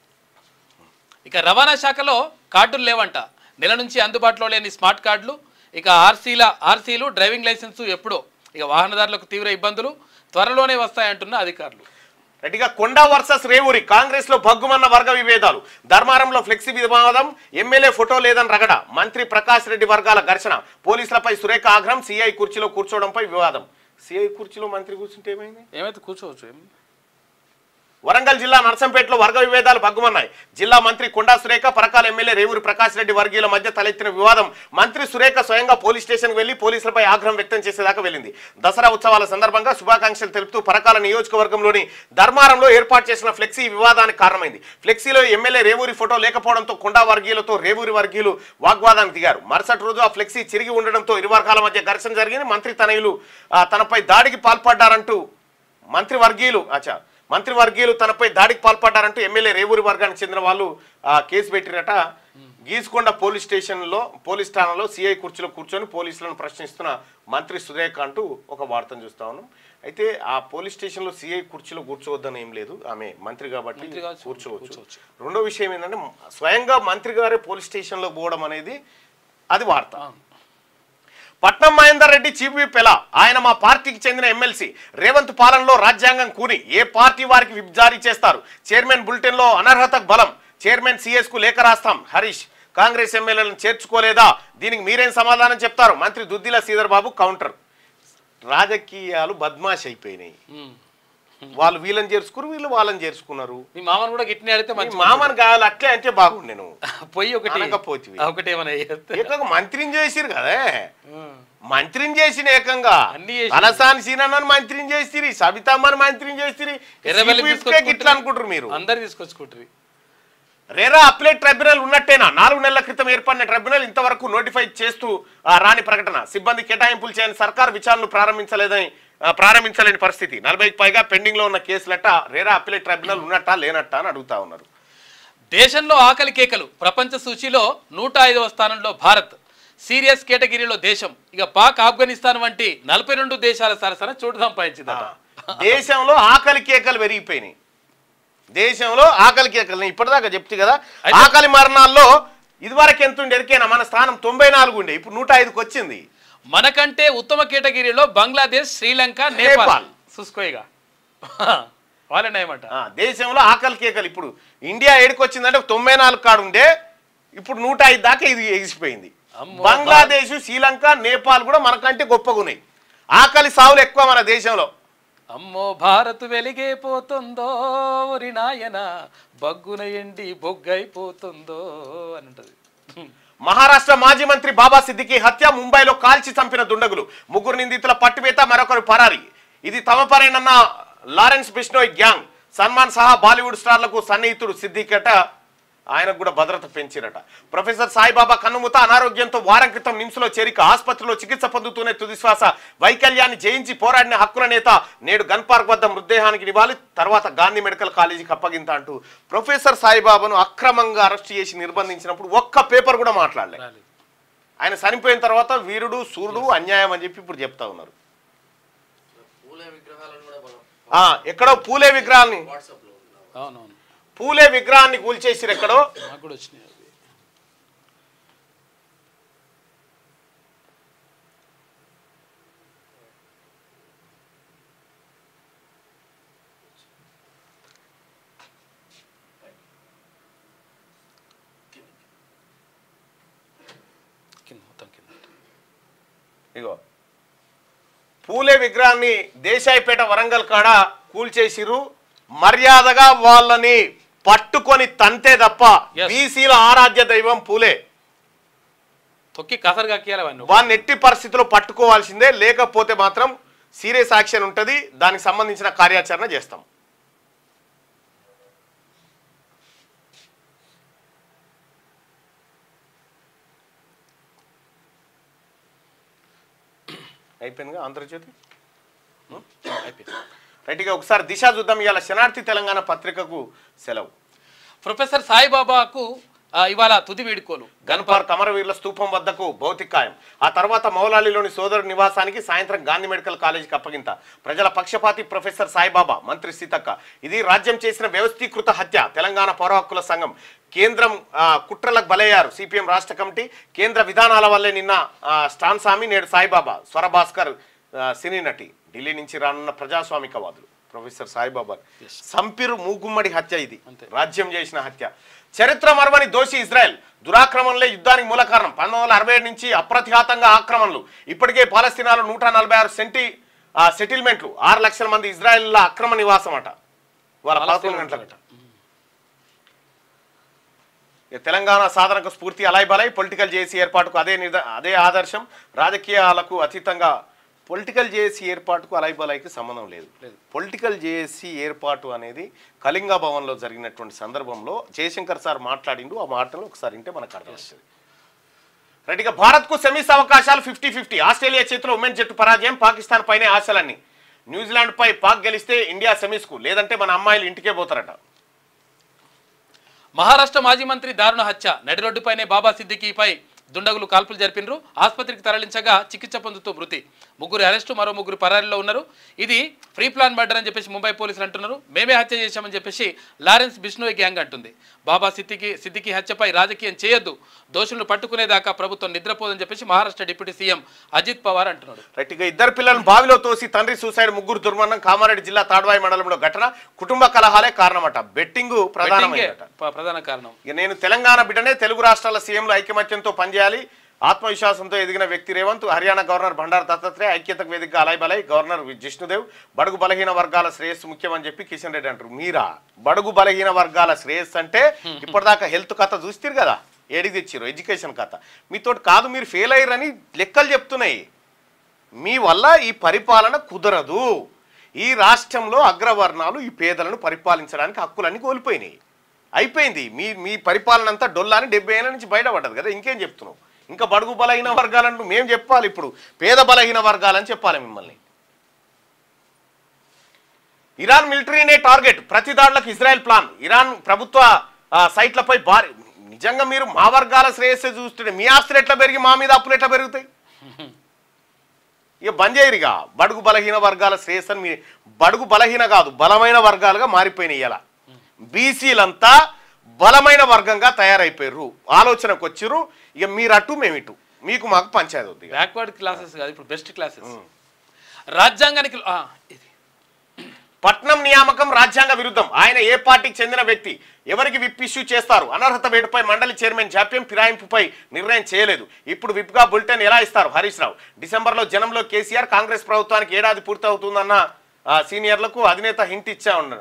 ఇక రవాణా శాఖలో కార్డులు లేవంట నెల నుంచి అందుబాటులో లేని స్మార్ట్ కార్డులు ఇక ఆర్సీల ఆర్సీలు డ్రైవింగ్ లైసెన్సు ఎప్పుడో ఇక వాహనదారులకు తీవ్ర ఇబ్బందులు త్వరలోనే వస్తాయంటున్న అధికారులు రెడ్డిగా కొండా వర్సెస్ రేవూరి కాంగ్రెస్ లో భగ్గుమన్న వర్గ విభేదాలు ధర్మారంలో ఫ్లెక్సీ వివాదం ఎమ్మెల్యే ఫోటో లేదని రగడ మంత్రి ప్రకాష్ రెడ్డి వర్గాల ఘర్షణ పోలీసులపై సురేఖ ఆగ్రహం సిఐ కుర్చీలో కూర్చోవడంపై వివాదం సిఐ కుర్చీలో మంత్రి కూర్చుంటే ఏమైంది ఏమైతే కూర్చోవచ్చు ఏం వరంగల్ జిల్లా నర్సంపేటలో వర్గ విభేదాలు భగ్గుమన్నాయి జిల్లా మంత్రి కొండా సురేఖ పరకాల ఎమ్మెల్యే రేవూరి ప్రకాష్ రెడ్డి వర్గీయుల మధ్య తలెత్తిన వివాదం మంత్రి సురేఖ స్వయంగా పోలీస్ స్టేషన్కి వెళ్లి పోలీసులపై ఆగ్రహం వ్యక్తం చేసేదాకా వెళ్ళింది దసరా ఉత్సవాల సందర్భంగా శుభాకాంక్షలు తెలుపుతూ పరకాల నియోజకవర్గంలోని ధర్మారంలో ఏర్పాటు చేసిన ఫ్లెక్సీ వివాదానికి కారణమైంది ఫ్లెక్సీలో ఎమ్మెల్యే రేవూరి ఫోటో లేకపోవడంతో కొండా వర్గీయులతో రేవూరి వర్గీయులు వాగ్వాదానికి దిగారు మరుసటి రోజు ఆ ఫ్లెక్సీ చిరిగి ఉండడంతో ఇరు వర్గాల మధ్య ఘర్షణ జరిగింది మంత్రి తనయులు ఆ, తనపై దాడికి పాల్పడ్డారంటూ మంత్రి వర్గీయులు అచ్చా మంత్రి వర్గీయులు తనపై దాడికి పాల్పడ్డారంటూ ఎమ్మెల్యే రేవూరి వర్గానికి చెందిన వాళ్ళు ఆ, కేసు పెట్టిరట గీసుకొండ పోలీస్ స్టేషన్లో పోలీస్ స్థానంలో సిఐ కుర్చీలో కూర్చొని పోలీసులను ప్రశ్నిస్తున్న మంత్రి సురేఖ అంటూ ఒక వార్తను చూస్తా ఉన్నాం అయితే ఆ పోలీస్ స్టేషన్లో సిఐ కుర్చీలో కూర్చోవద్దని ఏం లేదు ఆమె మంత్రి కాబట్టి మంత్రి కావచ్చు, కూర్చోవచ్చు కూర్చోవచ్చు. రెండో విషయం ఏంటంటే స్వయంగా మంత్రి గారే పోలీస్ స్టేషన్లో పోవడం అనేది అది వార్త పట్నం మహేందర్ రెడ్డి చీఫ్ విప్ ఎలా ఆయన మా పార్టీకి చెందిన ఎమ్మెల్సీ రేవంత్ పాలనలో రాజ్యాంగం కూని ఏ పార్టీ వారికి విప్ జారీ చేస్తారు చైర్మన్ బులెటిన్ లో అనర్హతకు బలం చైర్మన్ సిఎస్ కు లేఖ రాస్తాం హరీష్ కాంగ్రెస్ ఎమ్మెల్యేలను చేర్చుకోలేదా దీనికి మీరేం సమాధానం చెప్తారు మంత్రి దుద్దిల శ్రీధర్ బాబు కౌంటర్ రాజకీయాలు బద్మాష్ అయిపోయినాయి ఉమ్. వాళ్ళు వీళ్ళని చేర్చుకున్నారు వీళ్ళు వాళ్ళని చేర్చుకున్నారు మీ మామను కూడా గిట్ని అడిగితే మీ మంచి మామని కావాలి అట్లే అంటే బాగుండే నువ్వు పొయ్యి ఒకటి అనకపోతివి. ఆ, ఒకటి ఏమైనా చేస్తే. ఏకంగా మంత్రిని చేసిరు కదా ఉమ్. మంత్రిని చేసిన ఏకంగా అన్ని చేసిరు. తలసాని సీనన్నని మంత్రిని చేసిరి సబితమ్మని మంత్రిని చేసిరి ఎర్రబెల్లి CPF కే తీసుకొచ్చుకుంటారు. గిట్లా అనుకుంటారు మీరు అందరు తీసుకొచ్చుకుంటారు రేరా అప్లేట్ ట్రైబ్యునల్ ఉన్నట్టేనా నాలుగు నెలల క్రితం ఏర్పడిన ట్రైబ్యునల్ ఇంతవరకు నోటిఫై చేస్తూ ఆ, రాని ప్రకటన సిబ్బంది కేటాయింపులు చేయని సర్కార్ విచారణలు ప్రారంభించలేదని ఆ, ప్రారంభించలేని పరిస్థితి నలభైకి పైగా పెండింగ్ లో ఉన్న కేసులట రేరా అప్లేట్ ట్రైబ్యునల్ ఉన్నట్టా లేనట్టా అని అడుగుతా ఉన్నారు దేశంలో ఆకలి కేకలు ప్రపంచ సూచీలో నూట ఐదవ స్థానంలో భారత్ సీరియస్ కేటగిరీలో దేశం ఇక పాక్ ఆఫ్ఘనిస్తాన్ వంటి నలభై రెండు దేశాల సరసన చోటు సంపాదించిందట దేశంలో ఆకలి కేకలు పెరిగిపోయినాయి దేశంలో ఆకలి కేకలు నేను ఇప్పటిదాకా చెప్తే కదా అయితే- ఆకలి మరణాల్లో ఇదివరకు ఎంత ఉండే ఎరికేనా మన స్థానం తొంభై నాలుగు ఉండే ఇప్పుడు నూట ఐదుకి వచ్చింది మనకంటే ఉత్తమ కేటగిరీలో బంగ్లాదేశ్ శ్రీలంక నేపాల్ నేపాల్. చూసుకోయిగా వాళ్ళని ఏమంట ఆ, దేశంలో ఆకలి కేకలు ఇప్పుడు ఇండియా ఏడుకు వచ్చిందంటే తొంభై నాలుగు కాడు ఉండే ఇప్పుడు నూట ఐదు దాకా ఇది ఎగిసిపోయింది అమ్మో, బంగ్లాదేశ్ శ్రీలంక నేపాల్ కూడా మనకంటే గొప్పగా ఉన్నాయి ఆకలి సావులు ఎక్కువ మన దేశంలో అమ్మో భారత్ వెలిగే పోతుందో ఒరి నాయన బగ్గున ఎండి బొగ్గైపోతుందో అని ఉంటది మహారాష్ట్ర మాజీ మంత్రి బాబా సిద్దికి హత్య ముంబైలో కాల్చి చంపిన దుండగులు ముగ్గురు నిందితుల పట్టువేత మరొకరు పరారి ఇది తమ పరేనన్న లారెన్స్ బిష్నోయ్ గ్యాంగ్ సల్మాన్ సహా బాలీవుడ్ స్టార్లకు సన్నిహితుడు సిద్దికట ఆయనకు కూడా భద్రత పెంచిరట ప్రొఫెసర్ సాయిబాబా కన్నుమూత అనారోగ్యంతో వారం క్రితం నిమ్స్లో చేరిక ఆసుపత్రిలో చికిత్స పొందుతూనే తుదిశ్వాస వైకల్యాన్ని జయించి పోరాడిన హక్కుల నేత నేడు గన్ పార్క్ వద్ద మృతదేహానికి నివాళి తర్వాత గాంధీ మెడికల్ కాలేజీకి అప్పగింత అంటూ ప్రొఫెసర్ సాయిబాబాను అక్రమంగా అరెస్ట్ చేసి నిర్బంధించినప్పుడు ఒక్క పేపర్ కూడా మాట్లాడలేదు రాలేదు. ఆయన చనిపోయిన తర్వాత వీరుడు సూర్యుడు అన్యాయం అని చెప్పి ఇప్పుడు చెప్తా ఉన్నారు పూలే విగ్రహాలను కూడా మనం ఆ, ఎక్కడో పూలే విగ్రహాన్ని వాట్సాప్లో ఉన్నాం అవునవును పూలే విగ్రహాన్ని కూల్చేసిరు ఎక్కడో నాకు కూడా వచ్చినాయి అవి కింద మొత్తం కింద ఇగో పూలే విగ్రహాన్ని దేశాయిపేట వరంగల్ కాడ కూల్చేసిరు మర్యాదగా వాళ్ళని పట్టుకొని తంతే తప్ప Yes. బీసీల ఆరాధ్య దైవం పూలే తొక్కి కసరు కక్కియాలి అవన్నీ వాన్ని ఎట్టి పరిస్థితుల్లో పట్టుకోవాల్సిందే లేకపోతే మాత్రం సీరియస్ యాక్షన్ ఉంటుంది దానికి సంబంధించిన కార్యాచరణ చేస్తాం అయిపోయిందిగా ఆంధ్రజ్యోతి అయిపోయింది రైట్గా ఒకసారి దిశ చూద్దాం ఇవాళ శనార్థి తెలంగాణ పత్రికకు సెలవు ప్రొఫెసర్ సాయిబాబాకు ఆ, ఇవాళ తుది వీడుకోలు గన్పార్క్ అమరవీరుల స్తూపం వద్దకు భౌతికాయం ఆ తర్వాత మౌలాలిలోని సోదరు నివాసానికి సాయంత్రం గాంధీ మెడికల్ కాలేజీకి అప్పగింత ప్రజల పక్షపాతి ప్రొఫెసర్ సాయిబాబా మంత్రి సీతక్క ఇది రాజ్యం చేసిన వ్యవస్థీకృత హత్య తెలంగాణ పౌర హక్కుల సంఘం కేంద్రం ఆ, కుట్రలకు బలయ్యారు సిపిఎం రాష్ట్ర కమిటీ కేంద్ర విధానాల వల్లే నిన్న ఆ, స్టాన్ స్వామి నేడు సాయిబాబా స్వరభాస్కర్ ఆ, సినీ నటి ఢిల్లీ నుంచి రానున్న ప్రజాస్వామికవాదులు ప్రొఫెసర్ సాయిబాబా సంపిరు మూగుమ్మడి హత్య ఇది అంతే. రాజ్యం చేసిన హత్య చరిత్ర మరవని దోషి ఇజ్రాయెల్ దురాక్రమణలే యుద్ధానికి మూల కారణం పంతొమ్మిది వందల అరవై ఏడు నుంచి అప్రతిఘాతంగా ఆక్రమణలు ఇప్పటికే పాలస్తీనాలో నూట నలభై ఆరు సెంటి ఆ సెటిల్మెంట్లు ఆరు లక్షల మంది ఇజ్రాయెల్ల అక్రమ నివాసం అట వాళ్ళ పదకొండు గంటలట ఇక తెలంగాణ సాధనకు స్ఫూర్తి అలాయ్ బలాయ్ పొలిటికల్ జేసీ ఏర్పాటుకు అదే నిద అదే ఆదర్శం రాజకీయాలకు అతీతంగా పొలిటికల్ జేఏసీ ఏర్పాటుకు అలాయ్ బలాయ్కి సంబంధం లేదు పొలిటికల్ జేఏసీ ఏర్పాటు అనేది కళింగ భవన్లో జరిగినటువంటి సందర్భంలో జయశంకర్ సార్ మాట్లాడిండు ఆ మాటలు ఒకసారి వింటే మనకు అర్థమవుతుంది రైట్ ఇక భారత్కు సెమీస్ అవకాశాలు ఫిఫ్టీ ఫిఫ్టీ ఆస్ట్రేలియా చేతిలో ఉమెన్ జట్టు పరాజయం పాకిస్తాన్ పైనే ఆశలన్నీ న్యూజిలాండ్ పై పాక్ గెలిస్తే ఇండియా సెమీస్కు లేదంటే మన అమ్మాయిలు ఇంటికే పోతారట మహారాష్ట్ర మాజీ మంత్రి దారుణ హత్య నడి రోడ్డుపైనే బాబా సిద్దికీపై దుండగులు కాల్పులు జరిపినరు ఆసుపత్రికి తరలించగా చికిత్స పొందుతూ మృతి ముగ్గురు అరెస్టు మరో ముగ్గురు పరారీలో ఉన్నారు ఇది ఫ్రీ ప్లాన్ మర్డర్ అని చెప్పేసి ముంబై పోలీసులు అంటున్నారు మేమే హత్య చేశామని చెప్పేసి లారెన్స్ బిష్ణోయ్ గ్యాంగ్ అంటుంది బాబా సిద్దికి సిద్దికి హత్యపై రాజకీయం చేయొద్దు దోషులను పట్టుకునేదాకా ప్రభుత్వం నిద్రపోదని చెప్పేసి మహారాష్ట్ర డిప్యూటీ సీఎం అజిత్ పవార్ అంటున్నాడు రైట్ ఇక ఇద్దరు పిల్లలను బావిలో తోసి తండ్రి సూసైడ్ ముగ్గురు దుర్మరణం కామారెడ్డి జిల్లా తాడ్వాయి మండలంలో ఘటన కుటుంబ కలహాలే కారణమట బెట్టింగ్ బెట్టింగే ప్రధానమైనట ప- ప్రధాన కారణం ఇక నేను తెలంగాణ బిడ్డనే తెలుగు రాష్ట్రాల సీఎంలు ఐకమత్యంతో పనిచేయాలి ఆత్మవిశ్వాసంతో ఎదిగిన వ్యక్తి రేవంత్ హర్యానా గవర్నర్ బండారు దత్తాత్రేయ ఐక్యతకు వేదికగా అలాయ్ బలై గవర్నర్ జిష్ణుదేవ్ బడుగు బలహీన వర్గాల శ్రేయస్సు ముఖ్యమని చెప్పి కిషన్ రెడ్డి అంటారు మీరా బడుగు బలహీన వర్గాల శ్రేయస్సు అంటే ఇప్పటిదాకా హెల్త్ కథ చూస్తారు కదా ఏడికి తెచ్చిర్రు ఎడ్యుకేషన్ కథ మీతోటి కాదు మీరు ఫెయిల్ అయ్యారని లెక్కలు చెప్తున్నాయి మీ వల్ల ఈ పరిపాలన కుదరదు ఈ రాష్ట్రంలో అగ్రవర్ణాలు ఈ పేదలను పరిపాలించడానికి హక్కులన్నీ కోల్పోయినాయి అయిపోయింది మీ మీ పరిపాలన అంతా డొల్లాని డెబ్బై ఏళ్ళ నుంచి బయటపడ్డది కదా ఇంకేం చెప్తున్నావు ఇంకా బడుగు బలహీన వర్గాలంటూ మేము చెప్పాలి ఇప్పుడు పేద బలహీన వర్గాలని చెప్పాలి మిమ్మల్ని ఇరాన్ మిలిటరీనే టార్గెట్ ప్రతి దాడులకు ఇజ్రాయెల్ ప్లాన్ ఇరాన్ ప్రభుత్వ ఆ, సైట్లపై భారీ నిజంగా మీరు మా వర్గాల శ్రేయస్సు చూస్తుంటే మీ ఆస్తులు ఎట్లా పెరిగి మా మీద అప్పులు ఎట్లా పెరుగుతాయి ఇక బంద్ చేయరుగా బడుగు బలహీన వర్గాల శ్రేయస్సు అని మీ బడుగు బలహీన కాదు బలమైన వర్గాలుగా మారిపోయినాయి ఇలా బీసీలంతా బలమైన వర్గంగా తయారైపోయారు ఆలోచనకు వచ్చిర్రు ఇక మీరు అటు మేము ఇటు మీకు మాకు పంచాయతీ వద్దు ఇక. బ్యాక్వర్డ్ క్లాసెస్ కాదు ఇప్పుడు బెస్ట్ క్లాసెస్ రాజ్యాంగానికి ఆ, ఇది పట్నం నియామకం రాజ్యాంగ విరుద్ధం ఆయన ఏ పార్టీకి చెందిన వ్యక్తి ఎవరికి విప్ ఇష్యూ చేస్తారు అనర్హత వేటుపై మండలి చైర్మన్ జాప్యం ఫిరాయింపుపై నిర్ణయం చేయలేదు ఇప్పుడు విప్గా బులెటిన్ ఎలా ఇస్తారు హరీష్ రావు డిసెంబర్లో జనంలో కేసీఆర్ కాంగ్రెస్ ప్రభుత్వానికి ఏడాది పూర్తవుతుందన్న ఆ, సీనియర్లకు అధినేత హింట్ ఇచ్చా ఉండడు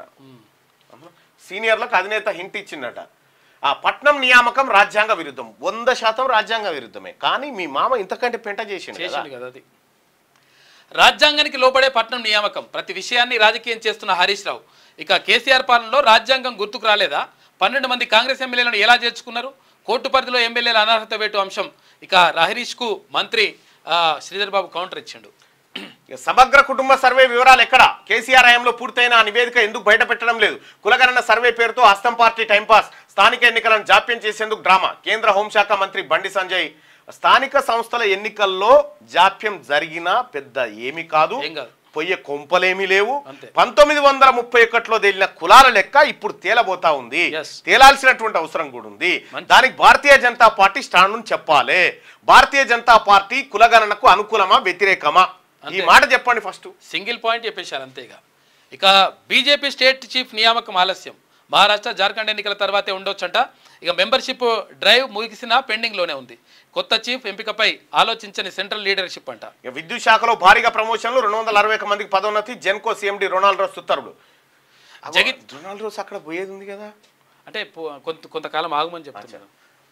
సీనియర్లకు అధినేత హింట్ ఇచ్చిందట ఆ పట్నం నియామకం రాజ్యాంగ విరుద్ధం వంద శాతం రాజ్యాంగ విరుద్ధమే కానీ మీ మామ ఇంతకంటే పెంట చేసిండు కదా చేసిండు కదా అది రాజ్యాంగానికి లోబడే పట్నం నియామకం ప్రతి విషయాన్ని రాజకీయం చేస్తున్న హరీష్ రావు ఇక కేసీఆర్ పాలనలో రాజ్యాంగం గుర్తుకు రాలేదా పన్నెండు మంది కాంగ్రెస్ ఎమ్మెల్యేలను ఎలా చేర్చుకున్నారు కోర్టు పరిధిలో ఎమ్మెల్యేల అనర్హత వేటు అంశం ఇక హరీష్కు మంత్రి ఆ, శ్రీధర్ బాబు కౌంటర్ ఇచ్చిండు ఇక సమగ్ర కుటుంబ సర్వే వివరాలు ఎక్కడ కేసీఆర్ హయాంలో పూర్తయిన ఆ నివేదిక ఎందుకు బయట పెట్టడం లేదు కులగణన సర్వే పేరుతో హస్తం పార్టీ టైంపాస్ స్థానిక ఎన్నికలను జాప్యం చేసేందుకు డ్రామా కేంద్ర హోంశాఖ మంత్రి బండి సంజయ్ స్థానిక సంస్థల ఎన్నికల్లో జాప్యం జరిగినా పెద్ద ఏమీ కాదు ఏం కాదు. పొయ్యే కొంపలేమీ లేవు అంతే. పంతొమ్మిది వందల ముప్పై ఒకటిలో తేలిన కులాల లెక్క ఇప్పుడు తేలబోతా ఉంది Yes. తేలాల్సినటువంటి అవసరం కూడా ఉంది మంచి- దానికి భారతీయ జనతా పార్టీ స్టాండ్ చెప్పాలి భారతీయ జనతా పార్టీ కులగణనకు అనుకూలమా వ్యతిరేకమా ఈ అంతే. మాట చెప్పండి ఫస్ట్ సింగిల్ పాయింట్ చెప్పేశారు అంతేగా ఇక బీజేపీ స్టేట్ చీఫ్ నియామకం ఆలస్యం మహారాష్ట్ర జార్ఖండ్ ఎన్నికల తర్వాతే ఉండొచ్చంట ఇక మెంబర్షిప్ డ్రైవ్ ముగిసినా పెండింగ్లోనే ఉంది కొత్త చీఫ్ ఎంపికపై ఆలోచించని సెంట్రల్ లీడర్షిప్ అంట ఇక విద్యుత్ శాఖలో భారీగా ప్రమోషన్లు రెండు వందల అరవై ఒక్క మందికి పదోన్నతి జెన్కో సీఎండి రొనాల్డ్ రోస్ ఉత్తర్వులు జగిత్ రొనాల్డ్ రోస్ అక్కడ పోయేది ఉంది కదా అంటే పో- కొంత కొంతకాలం ఆగమని చెప్తున్నారు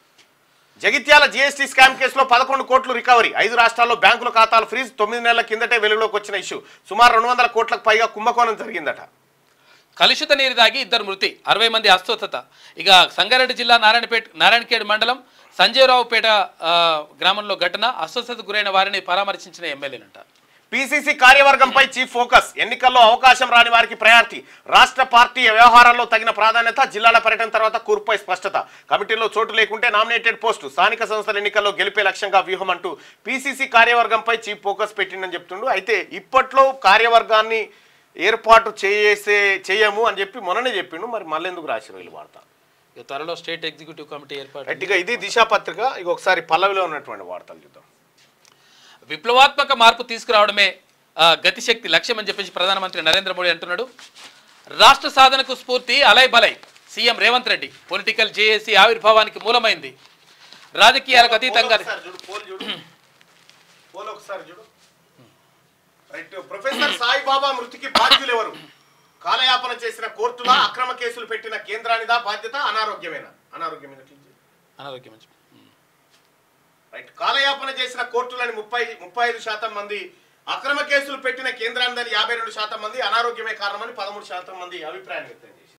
జగిత్యాల జీఎస్టీ స్కామ్ కేసులో పదకొండు కోట్లు రికవరీ ఐదు రాష్ట్రాల్లో బ్యాంకుల ఖాతాలు ఫ్రీజ్ తొమ్మిది నెలల కిందటే వెలుగులోకి వచ్చిన ఇష్యూ సుమారు రెండు వందల కోట్లకు పైగా కుంభకోణం జరిగిందట కలుషిత నీరు దాగి ఇద్దరు మృతి అరవై మంది అస్వస్థత ఇక సంగారెడ్డి జిల్లా నారాయణపేట నారాయణఖేడ్ మండలం సంజయరావుపేట ఆ, గ్రామంలో ఘటన అస్వస్థతకు గురైన వారిని పరామర్శించిన ఎమ్మెల్యేనంట పిసిసి కార్యవర్గంపై చీఫ్ ఫోకస్ ఎన్నికల్లో అవకాశం రాని వారికి ప్రయారిటీ రాష్ట్ర పార్టీ వ్యవహారాల్లో తగిన ప్రాధాన్యత జిల్లాల పర్యటన తర్వాత కూర్పుపై స్పష్టత కమిటీలో చోటు లేకుంటే నామినేటెడ్ పోస్టు స్థానిక సంస్థల ఎన్నికల్లో గెలిపే లక్ష్యంగా వ్యూహం అంటూ పిసిసి కార్యవర్గంపై చీఫ్ ఫోకస్ పెట్టిందని చెప్తుండు అయితే ఇప్పట్లో కార్యవర్గాన్ని ఏర్పాటు చేసే చేయము అని చెప్పి మొన్ననే చెప్పిండు మరి మళ్ళీ ఎందుకు రాసిన వీళ్ళు వార్త ఇక త్వరలో స్టేట్ ఎగ్జిక్యూటివ్ కమిటీ ఏర్పాటు గట్టిగా ఇది దిశా పత్రిక ఇక ఒకసారి పల్లవిలో ఉన్నటువంటి వార్తలు చూద్దాం విప్లవాత్మక మార్పు తీసుకురావడమే ఆ, గతిశక్తి లక్ష్యం అని చెప్పేసి ప్రధానమంత్రి నరేంద్ర మోడీ అంటున్నాడు రాష్ట్ర సాధనకు స్ఫూర్తి Alai Balai CM Revanth Reddy political JAC ఆవిర్భావానికి మూలమైంది రాజకీయాలకు అతీతంగా చూడు పోల్ చూడు పోల్ ఒకసారి చూడు రైట్ రైట్ ప్రొఫెసర్ సాయిబాబా మృతికి బాధ్యులు ఎవరు కాలయాపన చేసిన కోర్టులా అక్రమ కేసులు పెట్టిన కేంద్రానిదా బాధ్యత అనారోగ్యమేనా అనారోగ్యమైన అనారోగ్యం మంచి రైట్ కాలయాపన చేసిన కోర్టులని ముప్పై ముప్పై ఐదు శాతం మంది అక్రమ కేసులు పెట్టిన కేంద్రాన్ని యాభై రెండు శాతం మంది అనారోగ్యమే కారణమని పదమూడు శాతం మంది అభిప్రాయం వ్యక్తం చేశారు